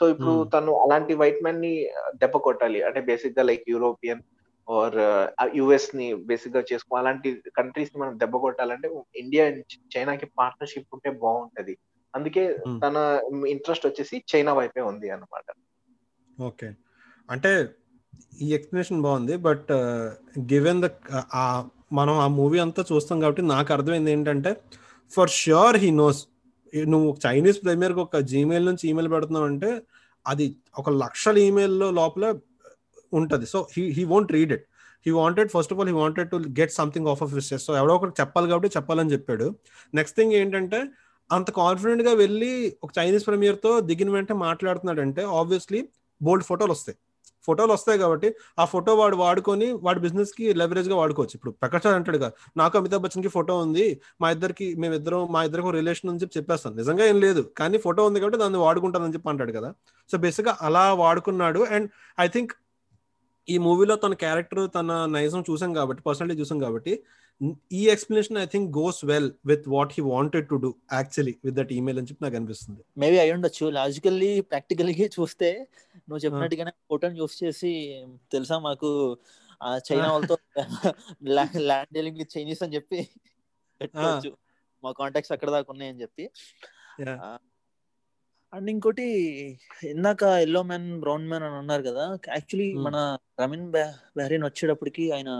so ఇప్పుడు తను అలాంటి white man ని దెబ్బ కొట్టాలి అంటే basic గా like European or US ని basic గా చేసుకో అలాంటి కంట్రీస్ ని మనం దెబ్బ కొట్టాలంటే ఇండియా అండ్ చైనాకి పార్ట్నర్షిప్ ఉంటే బాగుంటది అందుకే తన ఇంట్రెస్ట్ వచ్చేసి చైనా వైపే ఉంది అన్నమాట ఓకే అంటే ఈ ఎక్స్ప్లెనేషన్ బాగుంది బట్ గివెన్ ద మనం ఆ మూవీ అంతా చూస్తాం కాబట్టి నాకు అర్థమైంది ఏంటంటే ఫర్ ష్యూర్ హీ నోస్ నువ్వు చైనీస్ ప్రీమియర్కి ఒక జీమెయిల్ నుంచి ఈమెయిల్ పెడుతున్నావు అంటే అది ఒక లక్షల ఈమెయిల్లో లోపల ఉంటుంది so he he won't read it he wanted first of all he wanted to get something of of wishes so ఎవడో ఒకటి చెప్పాలి కాబట్టి చెప్పాలని చెప్పాడు నెక్స్ట్ థింగ్ ఏంటంటే అంత కాన్ఫిడెంట్ గా వెళ్ళి ఒక చైనీస్ ప్రీమియర్ తో దిగిన వెంటనే మాట్లాడుతున్నాడంటే ఆబ్వియస్లీ బోల్డ్ ఫోటోలు వస్తాయి ఫోటోలు వస్తాయి కాబట్టి ఆ ఫోటో వాడు వాడుకొని వాడి బిజినెస్ కి లెవరేజ్ గా వాడుకోవచ్చు ఇప్పుడు ప్రకాష్ అంటాడు కదా నాకు అమితాబ్ బచ్చన్ కి ఫోటో ఉంది మా ఇద్దరికి మేమిద్దరం మా ఇద్దరికి రిలేషన్ అని చెప్పి చెప్పేస్తాను నిజంగా ఏం లేదు కానీ ఫోటో ఉంది కాబట్టి దాన్ని వాడుకుంటానని చెప్పి అంటాడు కదా సో బేసిక్ గా అలా వాడుకున్నాడు అండ్ ఐ థింక్ ఈ మూవీలో తన క్యారెక్టర్ తన నైజం చూసాం కాబట్టి పర్సనలీ చూసాం కాబట్టి ఈ explanation I think goes well with what he wanted to do actually with that email అని చెప్పి నాకు అనిపిస్తుంది మేబీ అయి ఉండొచ్చు లాజికల్లీ ప్రాక్టికల్లీ చూస్తే నువ్వు చెప్పినట్టుగానే ఫోటోని యూస్ చేసి తెలుసా మాకు చైనా వాళ్ళతో ల్యాండ్ డీలింగ్ చైనీస్ అని చెప్పి పెట్టుకోవచ్చు మా కాంటాక్ట్స్ అక్కడ దాకా ఉన్నాయని చెప్పి అండ్ ఇంకోటి ఇందాక ఎల్లో మ్యాన్ బ్రౌన్ మ్యాన్ అని అన్నారు కదా యాక్చువల్లీ మన రమీన్ బెహరీన్ వచ్చేటప్పటికి ఆయన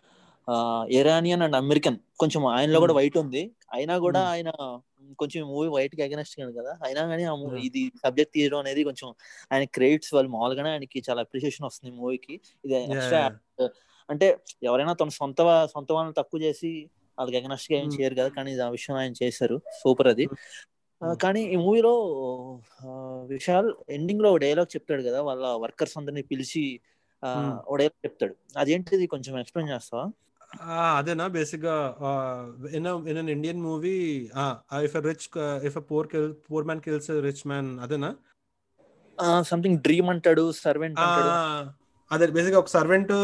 ఇరానియన్ అండ్ అమెరికన్ కొంచెం ఆయనలో కూడా వైట్ ఉంది అయినా కూడా ఆయన కొంచెం మూవీ వైట్ కి అగెనెస్ట్ కదా అయినా కానీ ఆ మూవీ ఇది సబ్జెక్ట్ తీయడం అనేది కొంచెం ఆయన క్రెడిట్స్ వాళ్ళు మామూలుగానే ఆయనకి చాలా అప్రిషియేషన్ వస్తుంది మూవీకి ఇది ఎక్స్ట్రా అంటే ఎవరైనా తన సొంత సొంత వాళ్ళని తక్కువ చేసి వాళ్ళకి అగెనెస్ట్ గా ఏం చేయరు కదా కానీ ఆ విషయం ఆయన చేశారు సూపర్ అది కానీ ఈ మూవీలో విశాల్ ఎండింగ్ లో డైలాగ్ చెప్తాడు కదా వాళ్ళ వర్కర్స్ అందరిని పిలిచి ఓ డైలాగ్ చెప్తాడు అదేంటిది కొంచెం ఎక్స్ప్లెయిన్ చేస్తావా అదేనా బేసిక్ గా in in an Indian movie if rich if poor kill poor man kills rich man అదేనా సంథింగ్ డ్రీమ్ అంటాడు సర్వెంట్ అదే బేసిక్ ఒక సర్వెంట్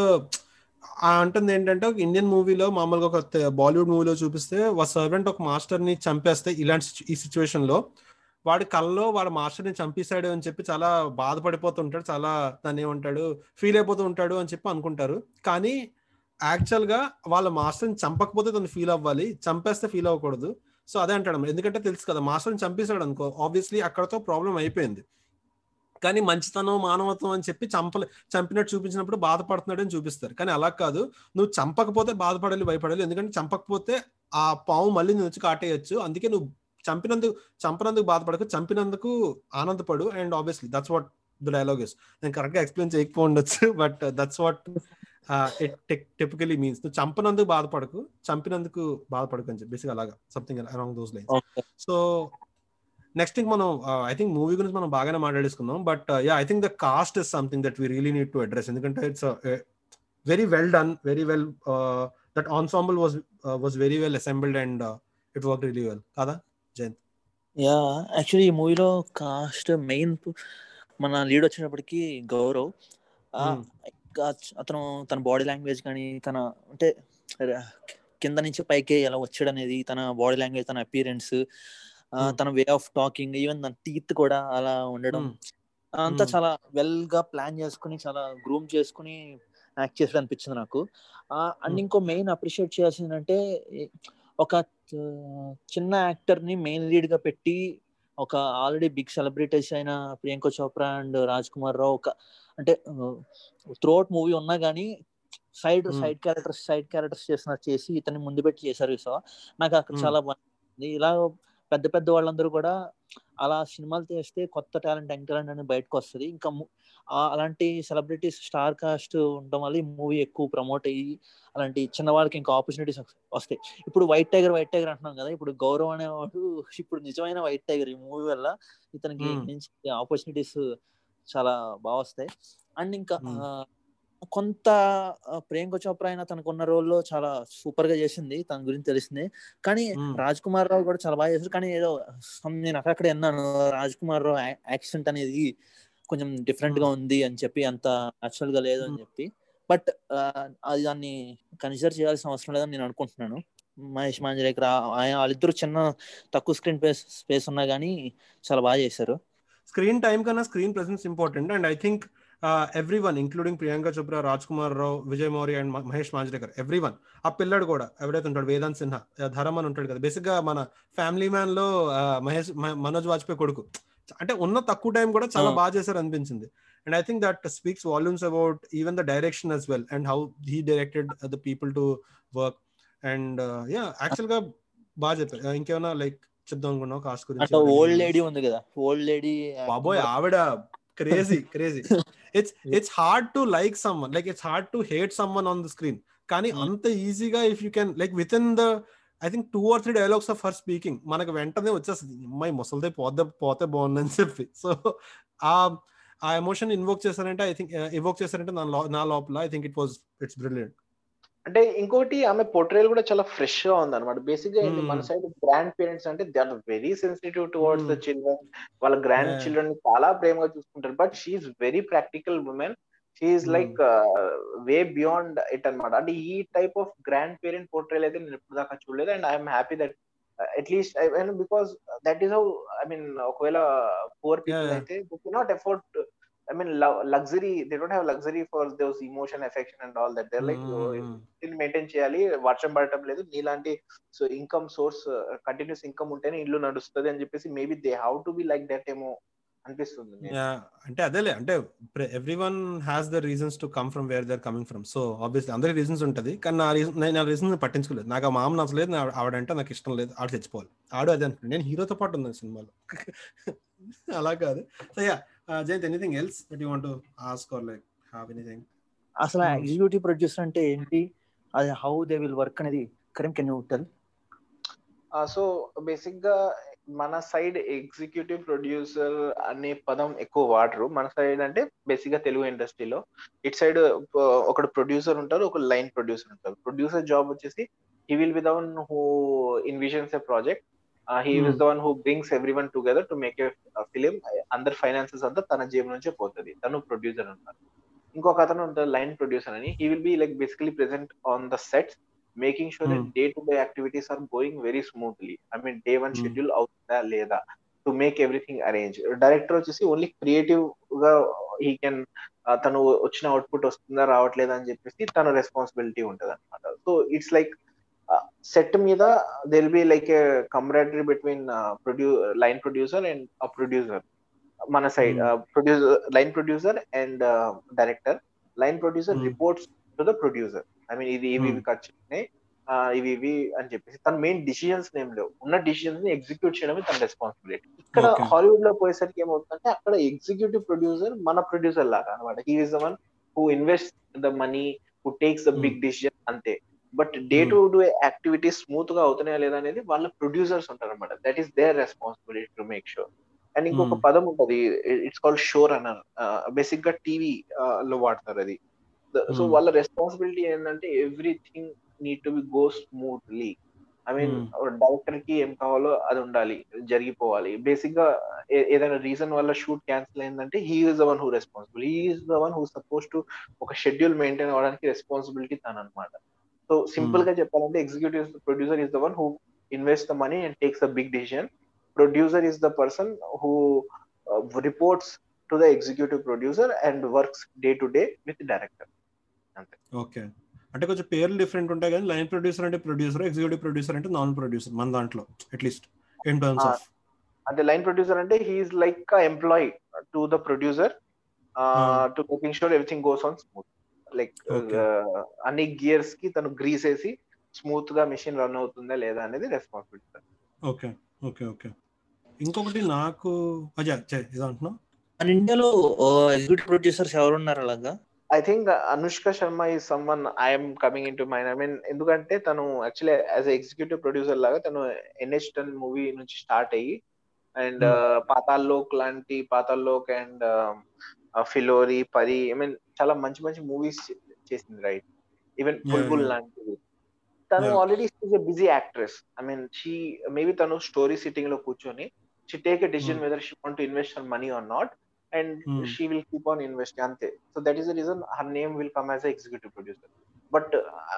అంటుంది ఏంటంటే ఒక ఇండియన్ మూవీలో మామూలుగా ఒక బాలీవుడ్ మూవీలో చూపిస్తే ఒక సర్వెంట్ ఒక మాస్టర్ ని చంపేస్తే ఇలాంటి ఈ సిచ్యువేషన్ లో వాడి కల్లో వాడు మాస్టర్ ని చంపేశాడు అని చెప్పి చాలా బాధపడిపోతుంటాడు చాలా దాన్ని ఏమంటాడు ఫీల్ అయిపోతూ ఉంటాడు అని చెప్పి అనుకుంటారు కానీ యాక్చువల్ గా వాళ్ళ మాస్టర్ని చంపకపోతే తను ఫీల్ అవ్వాలి చంపేస్తే ఫీల్ అవ్వకూడదు సో అదే అంటాడు ఎందుకంటే తెలుసు కదా మాస్టర్ని చంపేశాడు అనుకో ఆబ్వియస్లీ అక్కడతో ప్రాబ్లం అయిపోయింది కానీ మంచితనం మానవత్వం అని చెప్పి చంపలే చంపినట్టు చూపించినప్పుడు బాధపడుతున్నాడు అని చూపిస్తారు కానీ అలా కాదు నువ్వు చంపకపోతే బాధపడాలి భయపడాలి ఎందుకంటే చంపకపోతే ఆ పాము మళ్ళీ నువ్వు వచ్చి కాటేయచ్చు అందుకే నువ్వు చంపినందుకు చంపినందుకు బాధపడకు చంపినందుకు ఆనందపడు and obviously that's what the dialogue is నేను కరెక్ట్ గా ఎక్స్ప్లెయిన్ చేయకపోవచ్చు but that's what it typically means నువ్వు చంపినందుకు బాధపడకు చంపినందుకు బాధపడకు అని చెప్పి బేసిక్ అలాగా something around those lines so next thing మనం ఐ థింక్ మూవీ గురించి మనం బాగానే మాట్లాడేసుకుందాం but yeah I think the cast is something that we really need to address ఎందుకంటే it's very well done very well that ensemble was was very well assembled and it work really well కాదా Jayant yeah actually ఈ మూవీలో cost main మన lead వచ్చేటప్పటికి గౌరవ్ అతను తన body language కానీ తన అంటే కింద నుంచి పైకి ఎలా వచ్చాడు అనేది తన బాడీ లాంగ్వేజ్ తన అపీరెన్స్ తన వే ఆఫ్ టాకింగ్ ఈవెన్ తన టీత్ కూడా అలా ఉండడం అంతా చాలా వెల్ గా ప్లాన్ చేసుకుని చాలా గ్రూమ్ చేసుకుని యాక్ట్ చేసాడు అనిపించింది నాకు అండ్ ఇంకో మెయిన్ అప్రిషియేట్ చేయాల్సిందంటే ఒక చిన్న యాక్టర్ ని మెయిన్ లీడ్ గా పెట్టి ఒక ఆల్రెడీ బిగ్ సెలబ్రిటీస్ అయిన ప్రియాంక చోప్రా అండ్ రాజ్ కుమార్ రావు ఒక అంటే త్రూఅవుట్ మూవీ ఉన్నా గానీ side side characters side characters చేసినట్టు చేసి ఇతన్ని ముందు పెట్టి చేశారు సో నాకు అక్కడ చాలా బాగుంది ఇలా పెద్ద పెద్ద వాళ్ళందరూ కూడా అలా సినిమాలు చేస్తే కొత్త టాలెంట్ యంగ్ టాలెంట్ అనేది బయటకు వస్తుంది ఇంకా అలాంటి సెలబ్రిటీస్ స్టార్ కాస్ట్ ఉండడం వల్ల ఈ మూవీ ఎక్కువ ప్రమోట్ అయ్యి అలాంటి చిన్న వాళ్ళకి ఇంకా ఆపర్చునిటీస్ వస్తాయి ఇప్పుడు వైట్ టైగర్ వైట్ టైగర్ అంటున్నాం కదా ఇప్పుడు గౌరవ్ అనేవాడు ఇప్పుడు నిజమైన వైట్ టైగర్ ఈ మూవీ వల్ల ఇతనికి నుంచి ఆపర్చునిటీస్ చాలా బాగా వస్తాయి అండ్ ఇంకా కొంత ప్రియాంక చోప్రా అయినా తనకు ఉన్న రోల్లో చాలా సూపర్ గా చేసింది తన గురించి తెలిసింది కానీ రాజ్ కుమార్ రావు కూడా చాలా బాగా చేశారు కానీ ఏదో నేను అక్కడక్కడ విన్నాను రాజ్ కుమార్ రావు యాక్సిడెంట్ అనేది కొంచెం డిఫరెంట్ గా ఉంది అని చెప్పి అంత నాచురల్ గా లేదు అని చెప్పి బట్ అది దాన్ని కన్సిడర్ చేయాల్సిన అవసరం లేదని నేను అనుకుంటున్నాను మహేష్ మాంజరేకర్ ఆయన వాళ్ళిద్దరు చిన్న తక్కువ స్క్రీన్ స్పేస్ స్పేస్ ఉన్నా కానీ చాలా బాగా చేశారు స్క్రీన్ టైం కన్నా screen presence important and I think everyone including Priyanka Chopra Raj Kumar Rao Vijay Maurya and Mahesh Manjrekar everyone ఆ పిల్లడు కూడా ఎవడైతే ఉంటాడు వేదాంత్ సిన్హా ధరం అని ఉంటాడు కదా బేసిక్ గా మన ఫ్యామిలీ మ్యాన్ లో మహేష్ మనోజ్ వాజ్పేయి కొడుకు అంటే ఉన్న తక్కువ టైం కూడా చాలా బాగా చేశారు అనిపించింది and I think that speaks volumes about even the direction as well and how he directed the people to work and yeah actual గా బాగా చెప్పారు ఇంకేమైనా లైక్ చెప్దాం అనుకున్నావు కాస్ట్ గురించి ఓల్డ్ లేడీ ఉంది కదా ఓల్డ్ లేడీ బాబోయ్ ఆవిడ crazy crazy it's it's hard to like someone like it's hard to hate someone on the screen కానీ అంత ఈజీగా if you can like with in the I think two or three dialogues of her speaking మనకు వెంటనే వచ్చేస్తుంది అమ్మాయి ముసలిదే పోతే పోతే బాగుందని చెప్పి so uh uh emotion invoke చేశారంటే ఐ థింక్ ఇన్వోక్ చేశారంటే నా నా లోపల I think it was it's brilliant అంటే ఇంకోటి ఆమె పోర్ట్రేల్ కూడా చాలా ఫ్రెష్ గా ఉంది అనమాట బేసిక్ గా ఏంటి మన సైడ్ గ్రాండ్ పేరెంట్స్ అంటే they are very sensitive towards the children వాళ్ళ గ్రాండ్ చిల్డ్రన్ చాలా ప్రేమగా చూసుకుంటారు but she's very practical women she's like way beyond it అనమాట అంటే ఈ type of grandparent portrayal అయితే నేను ఇప్పుడు దాకా చూడలేదు and I'm happy that at least because that is how I mean ఒకవేళ పూర్ పీపుల్ అయితే they not afford I mean, luxury. They don't have luxury for those emotion, affection, and all that. They're like, ఇల్లు maintain చేయాలి వర్షం పడటం లేదు నీలాంటి so income source continuous income ఉంటేనే ఇల్లు నడుస్తుంది అని చెప్పేసి maybe they how to be like that ఏమో అనిపిస్తుంది అంటే అదేలే అంటే everyone has the reasons to come from where they're coming from so obviously అందరి రీజన్స్ ఉంటుంది కానీ నా రీజన్ నేను ఆ రీజన్ పట్టించుకోలేదు నాకు ఆ మామ నచ్చలేదు ఆవిడంటే నాకు ఇష్టం లేదు ఆవిడ చచ్చిపోవాలి ఆడు అదే అనుకుంటాను నేను హీరోతో పాటు ఉన్నాను సినిమాలో అలా కాదు so yeah Jayant anything else that you want to ask or like have anything అసలు ఎగ్జిక్యూటివ్ ప్రొడ్యూసర్ అంటే ఏంటి అది హౌ దే విల్ వర్క్ అనేది Karim can you tell so basic గా మన సైడ్ ఎగ్జిక్యూటివ్ ప్రొడ్యూసర్ అనే పదం ఎక్కువ వాడరు మన సైడ్ అంటే బేసిక్ గా తెలుగు ఇండస్ట్రీలో ఇట్ సైడ్ ఒకడు ప్రొడ్యూసర్ ఉంటారు ఒక లైన్ ప్రొడ్యూసర్ ఉంటారు ప్రొడ్యూసర్ జాబ్ వచ్చేసి he will be the one who envisions a project he is the one who brings everyone together to make a film అందరి finances అంతా తన జేబు నుంచే పోతుంది తను ప్రొడ్యూసర్ ఉంటారు ఇంకొక అతను ఉంటారు లైన్ ప్రొడ్యూసర్ అని he will be like basically present on the sets making sure that day to day activities are going very smoothly I mean day one schedule అవుతుందా లేదా to make everything arrange director వచ్చేసి only creative గా he can తను వచ్చిన output వస్తుందా రావట్లేదా అని చెప్పేసి తన రెస్పాన్సిబిలిటీ ఉంటుంది అనమాట సో ఇట్స్ లైక్ సెట్ మీద it'll be like a camaraderie between produce line producer and a producer మన side producer line producer and director line producer reports to the producer I mean ఇది ఇవి ఇవి ఖర్చు ఇవి ఇవి అని చెప్పేసి తన మెయిన్ డిసిజన్స్ ఏం లేవు ఉన్న డిసిజన్స్ ని ఎగ్జిక్యూట్ చేయడమే తన రెస్పాన్సిబిలిటీ ఇక్కడ హాలీవుడ్ లో పోయేసరికి ఏమవుతుందంటే అక్కడ ఎగ్జిక్యూటివ్ ప్రొడ్యూసర్ మన ప్రొడ్యూసర్ లాగా అనమాట he is the one who invest the money who takes the big decision అంతే but day to day activities smooth గా అవుతున్నాయా లేదా అనేది వాళ్ళ ప్రొడ్యూసర్స్ ఉంటారు అనమాట that is their responsibility to make sure and ఇంకొక పదం ఉంటది ఇట్స్ కాల్డ్ షోర్ అన్నారు బేసిక్ గా టీవీ లో వాడతారు అది సో వాళ్ళ రెస్పాన్సిబిలిటీ ఏంటంటే everything need to be go smoothly I mean director కి ఏం కావాలో అది ఉండాలి జరిగిపోవాలి బేసిక్ గా ఏదైనా రీజన్ వల్ల షూట్ క్యాన్సిల్ అయిందంటే he is the one who responsible he is the one who suppose to ఒక షెడ్యూల్ మెయింటైన్ అవ్వడానికి రెస్పాన్సిబిలిటీ తను అనమాట సో సింపుల్ గా చెప్పాలంటే executive producer is the one who invest the money and takes the big decision producer is the person who reports to the executive producer and works day to day with director అంతే okay అంటే కొంచెం పేర్లు different ఉంటాయి కానీ line producer అంటే producer executive producer అంటే non producer మన దాంట్లో అట్లీస్ట్ ఇన్ టర్మ్స్ ఆఫ్ అంటే లైన్ ప్రొడ్యూసర్ అంటే he is like employee to the producer to making sure everything goes on smooth like అన్ని గియర్స్ కి తను గ్రీస్ వేసి స్మూత్ గా మిషన్ రన్ అవుతుందా లేదా అనేది రెస్పాన్సిబిలిటీ ఓకే ఓకే ఓకే ఇంకొకటి నాకు అజా ఇది అంటున్నా మన ఇండియాలో ఎగ్జిక్యూటివ్ ప్రొడ్యూసర్స్ ఎవరు ఉన్నారు అలాగా ఐ థింక్ అనుష్క శర్మ ఈ someone I'm coming into mind I mean ఎందుకంటే తను యాక్చువల్లీ యాజ్ ఎగ్జిక్యూటివ్ ప్రొడ్యూసర్ లాగా తను ఎన్హెచ్ టెన్ మూవీ నుంచి స్టార్ట్ అయ్యి అండ్ పాతాల్లోక్ లాంటి పాతాల్లోక్ అండ్ ఫిలోరి పరి ఐ మీన్ చాలా మంచి మంచి మూవీస్ చేసింది రైట్ ఈవెన్ బుల్బుల్ లాంటివి తను already a busy actress I mean she maybe తను స్టోరీ సిట్టింగ్ లో కూర్చొని she take a decision whether she want to invest her money or not and she will keep on invest అంతే so that is the reason her name will come as executive producer but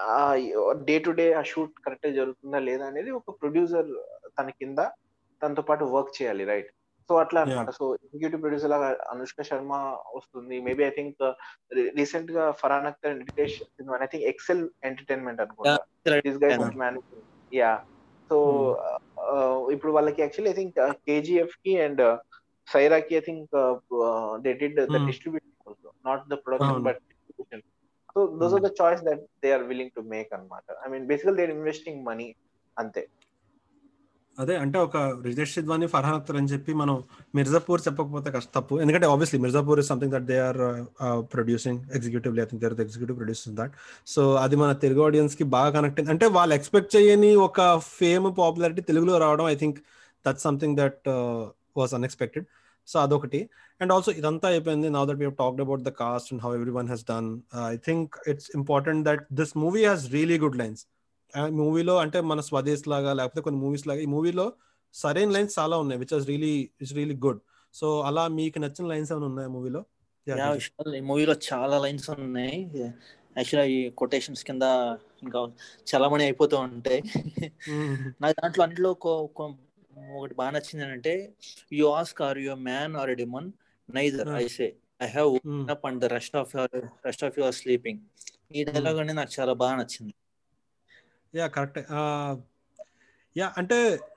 day to day ఆ shoot correct జరుగుతుందా లేదా అనేది ఒక producer తన కింద తనతో పాటు వర్క్ చేయాలి రైట్ సో అట్లా అనమాట సో ఎగ్జిక్యూటివ్ ప్రొడ్యూసర్ లాగా అనుష్క శర్మ వస్తుంది మేబీ ఐ థింక్ రీసెంట్ గా Farhan Akhtar Nitesh I think Excel Entertainment అనుకుంటా యా సో ఇప్పుడు వాళ్ళకి యాక్చువల్లీ ఐ థింక్ కేజీఎఫ్ కి అండ్ సైరాకి I think they did the distribution also not the production but distribution so those are the choice that they are willing to make అనమాట I mean basically they investing money అంతే అదే అంటే ఒక రిజెష్ సిద్వాని ఫర్హాన్ అఖ్తర్ అని చెప్పి మనం మిర్జాపూర్ చెప్పకపోతే కష్ట తప్పు ఎందుకంటే obviously Mirzapur is something that they are producing executively I think their executive producing that so అది మన తెలుగు ఆడియన్స్ కి బాగా కనెక్ట్ అయింది అంటే వాళ్ళు ఎక్స్పెక్ట్ చేయని ఒక ఫేమ్ పాపులారిటీ తెలుగులో రావడం I think that something that was unexpected so అదొకటి అండ్ ఆల్సో ఇదంతా అయిపోయింది now that we talked about the cast and how everyone has done I think it's important that this movie has really good lines మూవీలో అంటే మన స్వదేశ్ లాగా లేకపోతే కొన్ని movies లాగా ఈ మూవీలో సరైన లైన్స్ చాలా ఉన్నాయి which is really it's really good so అలా మీకు నచ్చిన లైన్స్ ఏమైనా ఉన్నాయి మూవీలో ఈ మూవీలో చాలా లైన్స్ ఉన్నాయి యాక్చువల్గా ఈ కొటేషన్స్ కింద ఇంకా చాలా మనీ అయిపోతూ ఉంటాయి నాకు దాంట్లో అంట్లో ఒకటి బాగా నచ్చింది అంటే you ask are you man or demon neither I say I have up and the rest of your rest of your sleeping ఈ డైలాగ్ అనేది నాకు చాలా బాగా నచ్చింది యా కరెక్ట్ యా అంటే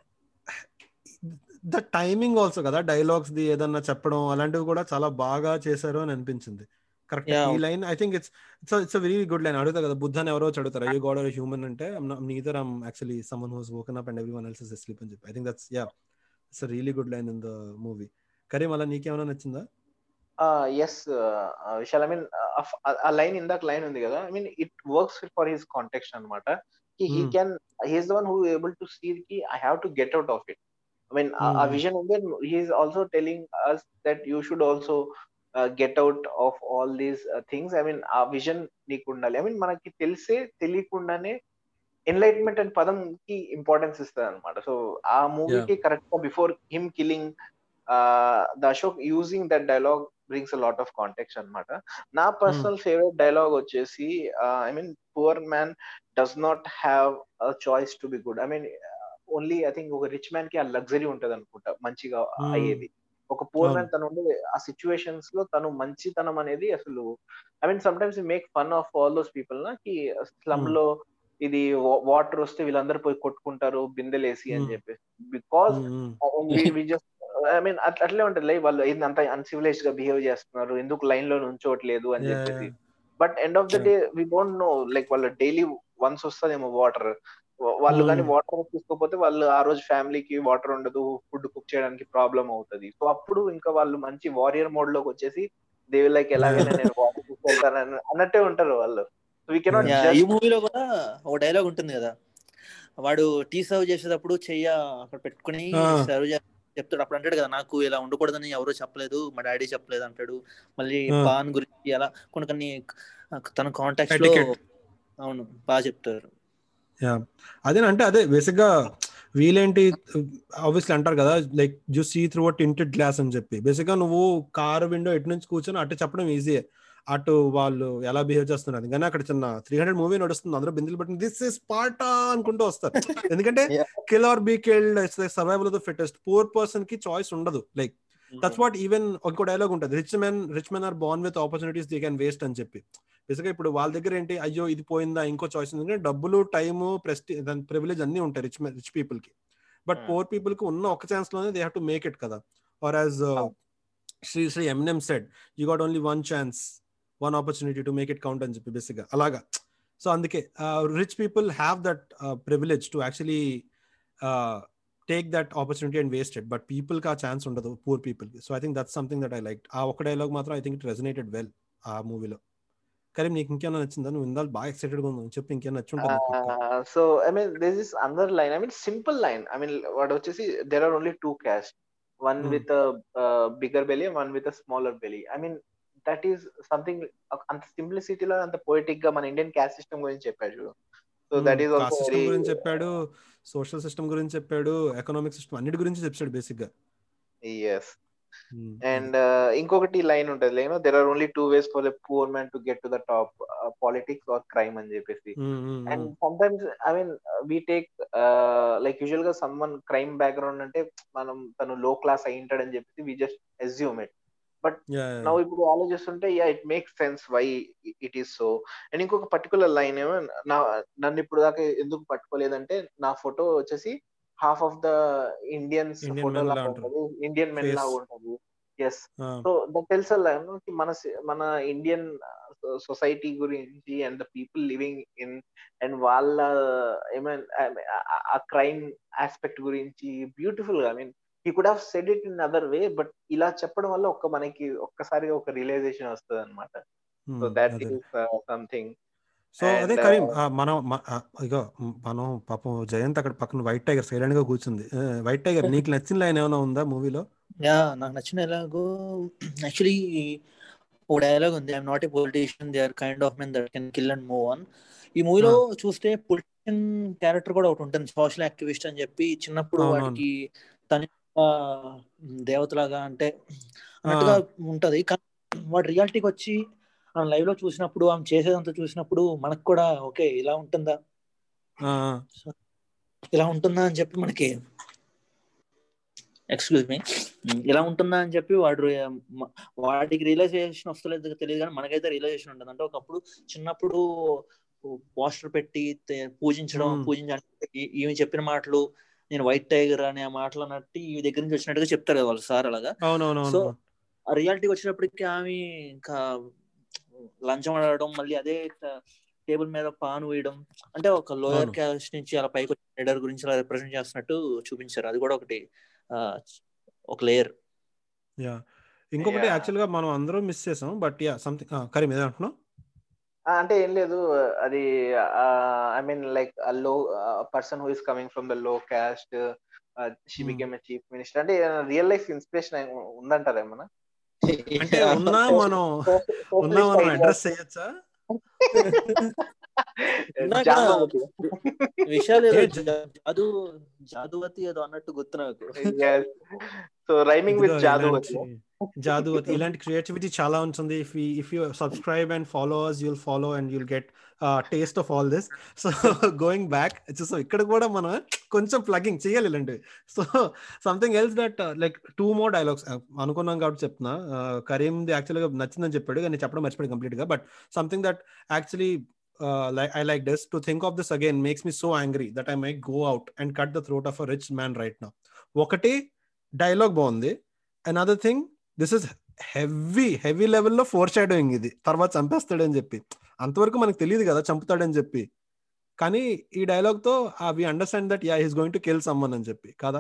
ద టైమింగ్ ఆల్సో కదా డైలాగ్స్ ది ఏదన్నా చెప్పడం అలాంటివి కూడా చాలా బాగా చేశారు అని అనిపించింది కరెక్ట్ ఈ line I think it's it's it's very good line అడుగుతా కదా బుద్ధని ఎవరో చదువుతారు యూ గాడ్ హ్యూమన్ అంటే neither I'm actually someone who's woken up and everyone else is sleep అని చెప్పి I think that's yeah it's really good line in the movie Karim అలా నీకేమైనా నచ్చిందా ఎస్ విశాల్ ఐ మీన్ ఆ లైన్ ఇందాక line ఉంది కదా I mean it works for his context అనమాట he can he's the one who able to see కి I have to get out of it I mean ఆ విజన్ ఉంది he is also telling us that you should also get out of all these things I mean ఆ vision నీకు ఉండాలి I mean మనకి తెలిసే తెలియకుండానే enlightenment అనే పదం కి ఇంపార్టెన్స్ ఇస్తుంది అనమాట సో ఆ మూవీకి కరెక్ట్ గా before him killing the Ashok using that dialogue brings a lot of context అనమాట నా పర్సనల్ ఫేవరెట్ డైలాగ్ వచ్చేసి I mean poor man does not have a choice to be good I mean only I think ఒక rich man కి ఆ luxury ఉంటది అనుకుంటా మంచిగా అయ్యేది ఒక పూర్ మ్యాన్ తను ఉండే ఆ సిచ్యువేషన్స్ లో తను మంచితనం అనేది అసలు I mean sometimes make fun of all those people నా కి స్లమ్ లో ఇది వాటర్ వస్తే వీళ్ళందరూ పోయి కొట్టుకుంటారు బిందెలేసి అని చెప్పేసి బికాస్ జస్ట్ ఐ మీన్ అట్లే ఉంటుంది లైక్ వాళ్ళు అంత అన్సివిలైజ్ గా బిహేవ్ చేస్తున్నారు ఎందుకు లైన్ లో నుంచోట్లేదు అని చెప్పేసి but end of the day we don't know like వాళ్ళ డైలీ వన్స్ వస్తుందేమో వాటర్ వాళ్ళు కానీ వాటర్ తీసుకోకపోతే వాళ్ళు ఆ రోజు ఫ్యామిలీకి వాటర్ ఉండదు ఫుడ్ కుక్ చేయడానికి ప్రాబ్లం అవుతుంది సో అప్పుడు ఇంకా వాళ్ళు మంచి వారియర్ మోడ్ లోకి వచ్చేసి దేవి లైక్ ఎలాగైనా నేను వాటర్ తీసుకెళ్తాను అన్నట్టే ఉంటారు వాళ్ళు ఈ మూవీలో కూడా ఒక డైలాగ్ ఉంటుంది కదా వాడు టీ సర్వ్ చేసేటప్పుడు చెయ్య అక్కడ పెట్టుకుని సర్వ్ చెప్తాడు అప్పుడు అంటాడు కదా నాకు ఇలా ఉండకూడదని ఎవరో చెప్పలేదు మా డాడీ చెప్పలేదు అంటాడు మళ్ళీ పాన్ గురించి అలా కొన్ని కొన్ని తన కాంటాక్ట్ లో అవును బాగా చెప్తారు అదేనంటే అదే బేసిక్ గా వీలేంటి ఆబ్వియస్లీ అంటారు కదా like you see through tinted glass అని చెప్పి బేసిక్ గా నువ్వు కార్ విండో ఎటు నుంచి కూర్చొని అటు చెప్పడం ఈజీ అటు వాళ్ళు ఎలా బిహేవ్ చేస్తున్నారు కానీ అక్కడ చిన్న త్రీ హండ్రెడ్ మూవీ నడుస్తుంది అందరూ బిందులు పట్టిన దిస్ ఇస్ పార్టా అనుకుంటూ వస్తారు ఎందుకంటే kill or be killed survival of the fittest poor person కి చాయిస్ ఉండదు లైక్ దట్స్ వాట్ ఈవెన్ ఇంకో డైలాగ్ ఉంటుంది rich men rich men are born with opportunities they can waste అని చెప్పి బేసిక్గా ఇప్పుడు వాళ్ళ దగ్గర ఏంటి అయ్యో ఇది పోయిందా ఇంకో చాయిస్ ఎందుకంటే డబ్బులు టైమ్ ప్రెస్టీ దాని ప్రివిలేజ్ అన్ని ఉంటాయి రిచ్ రిచ్ పీపుల్ కి బట్ పోర్ పీపుల్ కి ఉన్న ఒక ఛాన్స్ లోనే they have to make it కదా or as Sri Sri Eminem said you got only one chance one opportunity to make it count అని చెప్పి బేసిక్గా అలాగా సో అందుకే rich people have that privilege to actually take that opportunity and wasted but people కి ఆ chance ఉండదు poor people కి so I think that something that I like ఆ ఒక డైలాగ్ మాత్రం I think it resonated well ఆ మూవీలో కరీం నీకు ఇంకేమైనా నచ్చిందా నువ్వు ఇందాలు బాగా ఎక్సైటెడ్ గా ఉన్నావు చెప్పి ఇంకేమైనా నచ్చుంటుంది so I mean this is under line I mean simple line I mean వాడు వచ్చేసి there are only two caste one with bigger belly one with smaller belly I mean that is something అంత సింప్లిసిటీలో అంత poetic గా మన Indian caste system గురించి చెప్పాడు so that is system గురించి చెప్పాడు సోషల్ సిస్టమ్ గురించి చెప్పాడు ఎకనామిక్ సిస్టమ్ అన్నిటి గురించి చెప్పాడు బేసిక్ గా ఎస్ అండ్ ఇంకొకటి లైన్ ఉంటది లేను there are only two ways for the poor man to get to the top politics or crime అని చెప్పేసి and sometimes I mean we take like usual గా సమ్ వన్ క్రైమ్ బ్యాక్గ్రౌండ్ అంటే మనం తను low class అయి ఉంటాడని చెప్పేసి we just assume it but నా ఇప్పుడు ఆలోచిస్తుంటే yeah it makes sense why it is so and ఇంకొక పర్టికులర్ లైన్ ఏమో నా నన్ను ఇప్పుడు దాకా ఎందుకు పట్టుకోలేదంటే నా ఫోటో వచ్చేసి half of the Indians photo లాగా ఉంటుంది ఇండియన్ మెన్ లాగా ఉంటుంది ఎస్ సో దట్ టెల్స్ మన మన ఇండియన్ సొసైటీ గురించి and the people living in and వాళ్ళ ఏమైనా ఆ క్రైమ్ ఆస్పెక్ట్ గురించి బ్యూటిఫుల్ గా I mean he could have said it in other way but ఇలా చెప్పడం వల్ల ఒక్క మనకి ఒక్కసారిగా ఒక రియలైజేషన్ వస్తుంది అనమాట so that is something so అదే కరీం మనం ఇగో మనం పాపం జయంత్ అక్కడ పక్కన వైట్ టైగర్ సైలెంట్ గా కూర్చుంది వైట్ టైగర్ నీకు నచ్చిన లైన్ ఏమైనా ఉందా మూవీలో యా నాకు నచ్చిన ఎలాగో యాక్చువల్లీ ఓ డైలాగ్ ఉంది I'm not a politician they are kind of men that can kill and move on ఈ మూవీలో చూస్తే పొలిటీషియన్ క్యారెక్టర్ కూడా ఒకటి ఉంటుంది సోషల్ యాక్టివిస్ట్ అని చెప్పి చిన్నప్పుడు వాటికి తన దేవతలాగా అంటే అన్నట్టుగా ఉంటది కానీ వాడు రియాలిటీకి వచ్చి మనం లైవ్ లో చూసినప్పుడు ఆమె చేసేదంతా చూసినప్పుడు మనకు కూడా ఓకే ఇలా ఉంటుందా ఇలా ఉంటుందా అని చెప్పి మనకి ఎక్స్క్యూజ్ మీ ఇలా ఉంటుందా అని చెప్పి వాడు వాడికి రియలైజేషన్ వస్తలేదు తెలియదు కానీ మనకైతే రియలైజేషన్ ఉంటుంది అంటే ఒకప్పుడు చిన్నప్పుడు పోస్టర్ పెట్టి పూజించడం పూజించడం ఈమె చెప్పిన మాటలు నేను వైట్ టైగర్ అనే మాటలు అన్నట్టు ఈ దగ్గర నుంచి వచ్చినట్టుగా చెప్తారు కదా వాళ్ళు సార్ అలాగా సో రియాలిటీకి వచ్చినప్పటికీ ఆమె ఇంకా లంచం అడగడం మళ్ళీ అదే టేబుల్ మీద పాన్ వేయడం అంటే ఒక లోయర్ క్యాస్ట్ నుంచి అలా పైకి వచ్చిన లీడర్ గురించి అలా రిప్రజెంట్ చేస్తున్నట్టు చూపించారు అది కూడా ఒకటి ఒక లేయర్ యా ఇంకొకటి యాక్చువల్ గా మనం అందరం మిస్ చేసాం బట్ యా సంథింగ్ కరీం ఏదో అంటున్నావు అంటే ఏం లేదు అది I mean like low person who is coming from the low caste she became chief minister అంటే రియల్ లైఫ్ ఇన్స్పిరేషన్ ఉందంటారా ఏమన్నా అంటే ఉన్నా మనం ఉన్నా మనం అడ్రస్ చేయొచ్చా విషయాలు జాదు జాదువతి ఏదో అన్నట్టు గుర్తు నాకు సో రైమింగ్ విత్ జాదువతి జాదువతి ఇలాంటి క్రియేటివిటీ చాలా ఉంటుంది if if you subscribe and follow us you'll follow and you'll get taste of all this so going back so ఇక్కడ కూడా మనం కొంచెం ప్లగింగ్ చేయాలి ఇలాంటివి so something else that like two more dialogues అనుకున్నాం కాబట్టి చెప్తున్నా కరీంది యాక్చువల్గా నచ్చిందని చెప్పాడు కానీ చెప్పడం మర్చిపోయాడు కంప్లీట్ గా but something that actually I like this to think of this again makes me so angry that I my go out and cut the throat of a rich man right నా ఒకటి dialogue బాగుంది another thing this is heavy heavy లెవెల్లో foreshadowing ఇది తర్వాత చంపేస్తాడని చెప్పి అంతవరకు మనకు తెలియదు కదా చంపుతాడని చెప్పి కానీ ఈ డైలాగ్ తో we understand that yeah is going to kill someone అని చెప్పి కదా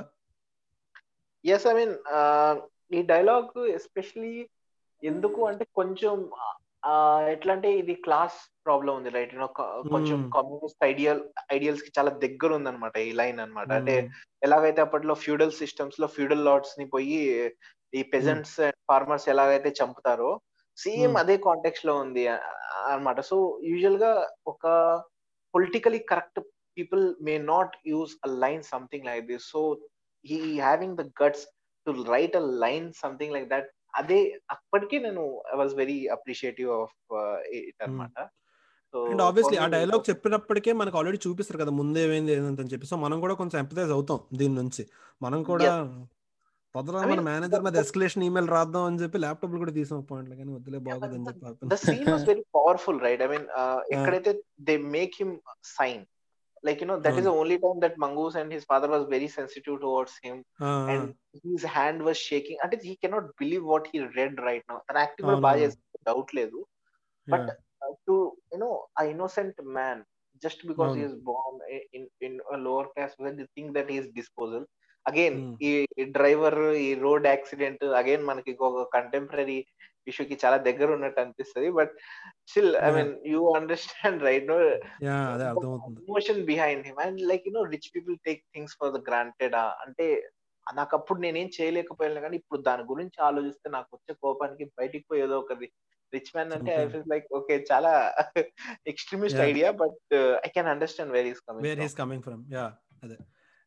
ఎస్ ఐ మీన్ ఈ డైలాగ్ ఎస్పెషలీ ఎందుకు అంటే కొంచెం ఎట్లా అంటే ఇది క్లాస్ ప్రాబ్లం ఉంది రైట్ కొంచెం కమ్యూనిస్ట్ ఐడియల్ ఐడియల్స్ కి చాలా దగ్గర ఉంది అనమాట ఈ లైన్ అనమాట అంటే ఎలాగైతే అప్పట్లో ఫ్యూడల్ సిస్టమ్స్ లో ఫ్యూడల్ లార్డ్స్ ని పోయి ఈ పెజెంట్స్ అండ్ ఫార్మర్స్ ఎలాగైతే చంపుతారో సేమ్ అదే కాంటెక్స్ లో ఉంది అనమాట సో యూజువల్ గా ఒక politically correct people may not use a line something like this so he having the guts to write a line something like that అదే అప్పటికే నేను I was very appreciative of it అనమాట and obviously ఆ dialogue చెప్పినప్పటికే మనకు already చూపిస్తారు కదా ముందే ఏమైంది ఏంటని చెప్పి సో మనం కూడా కొంచెం ఎంపథైజ్ అవుతాం దీని నుంచి మనం కూడా పొద్దున మన మేనేజర్ మీద ఎస్కలేషన్ ఈమెయిల్ రాద్దాం అని చెప్పి ల్యాప్టాప్ కూడా తీసాం పాయింట్లు కానీ వద్దులే బాగుంది అని చెప్పి the scene was very powerful right I mean ఎక్కడైతే they make him sign like you know that is the only time that Mangoose and his father was very sensitive towards him uh, and his hand was shaking until he cannot believe what he read right now తన acting కూడా బాగా చేస్తే doubt లేదు but to you know a innocent man just because he is born in in lower class they think that is disposal again ఈ driver ఈ road accident again మనకి ఒక contemporary ఇష్యూకి చాలా దగ్గర ఉన్నట్టు అనిపిస్తుంది but still I mean you understand right no emotion behind him and like you know rich people take things for the granted అంటే నాకు అప్పుడు నేనేం చేయలేకపోయినా కానీ ఇప్పుడు దాని గురించి ఆలోచిస్తే నాకు వచ్చే కోపానికి బయటికి పోయి ఏదో ఒకటి రిచ్ మ్యాన్ అంటే ఐ ఫీల్ లైక్ ఓకే చాలా extremist idea but I can understand where is coming where is coming from yeah అదే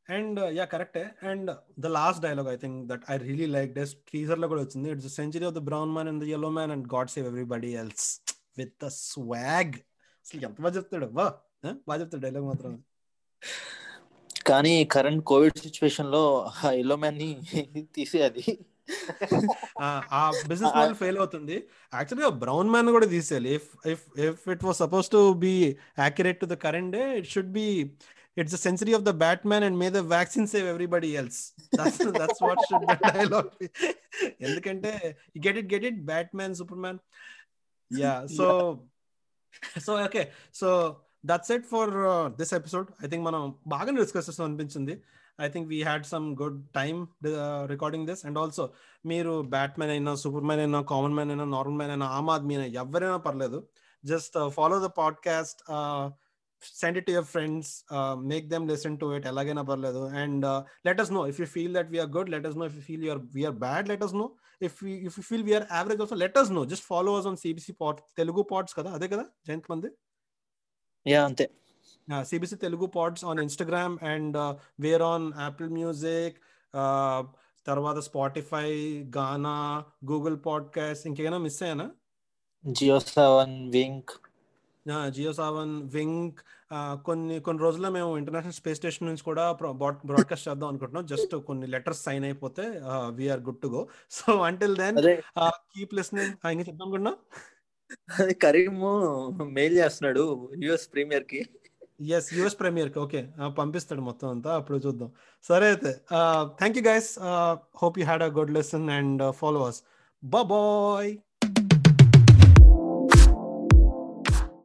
అండ్ యా కరెక్టే and the last dialogue I think that I really like this teaser లో కూడా వచ్చింది it's century of the brown man and the yellow man and God save everybody else with the swag అసలు ఎంత బాగా చెప్తాడు వా బాగా చెప్తాడు డైలాగ్ మాత్రం కానీ కరెంట్ కోవిడ్ సిచ్యువేషన్ లో ఆ ఎల్లో మ్యాన్ ని తీసేయాలి ఆ బిజినెస్ మోడల్ ఫెయిల్ అవుతుంది యాక్చువల్గా బ్రౌన్ మ్యాన్ కూడా తీసేయాలి if if if it was suppose to be accurate to the current day it should be it's the century of the Batman and may the vaccine save everybody else that's what should the dialogue ఎందుకంటే get it get it Batman Superman yeah so so okay so that's it for this episode I think మనం బాగా discuss చేస్తాం అనిపించింది I think we had some good time recording this and also మీరు Batman అయినా Superman అయినా common man అయినా normal man అయినా ఆమ్ ఆద్మీ అయినా ఎవరైనా పర్లేదు just follow the podcast send it your friends make them listen to it ఎలాగైనా పర్లేదు and let us know if you feel that we are good let us know if you feel you are we are bad let us know if if you feel we are average also let us no just follow us on CBC pod Telugu pods కదా అదే కదా జయంత్ మంది yeah అంతే CBC Telugu pods on Instagram and where on Apple Music తర్వాత Spotify Gaana Google podcast ఇంకేమైనా miss అయ్యానా Jio Saavn Wynk Jio Saavn Wynk కొన్ని కొన్ని రోజుల్లో మేము ఇంటర్నేషనల్ స్పేస్ స్టేషన్ నుంచి కూడా బ్రాడ్కాస్ట్ చేద్దాం అనుకుంటున్నాం జస్ట్ కొన్ని లెటర్స్ సైన్ అయిపోతే we are good to go so until then keep listening ఇంకా చెప్తాం అనుకుంటున్నా అది కరీం మెయిల్ చేస్తున్నాడు యుఎస్ ప్రీమియర్ కి ఎస్ యుఎస్ ప్రీమియర్ కి ఓకే పంపిస్తాడు మొత్తం అంతా అప్పుడు చూద్దాం సరే అయితే thank you guys hope you had a good lesson and follow us bye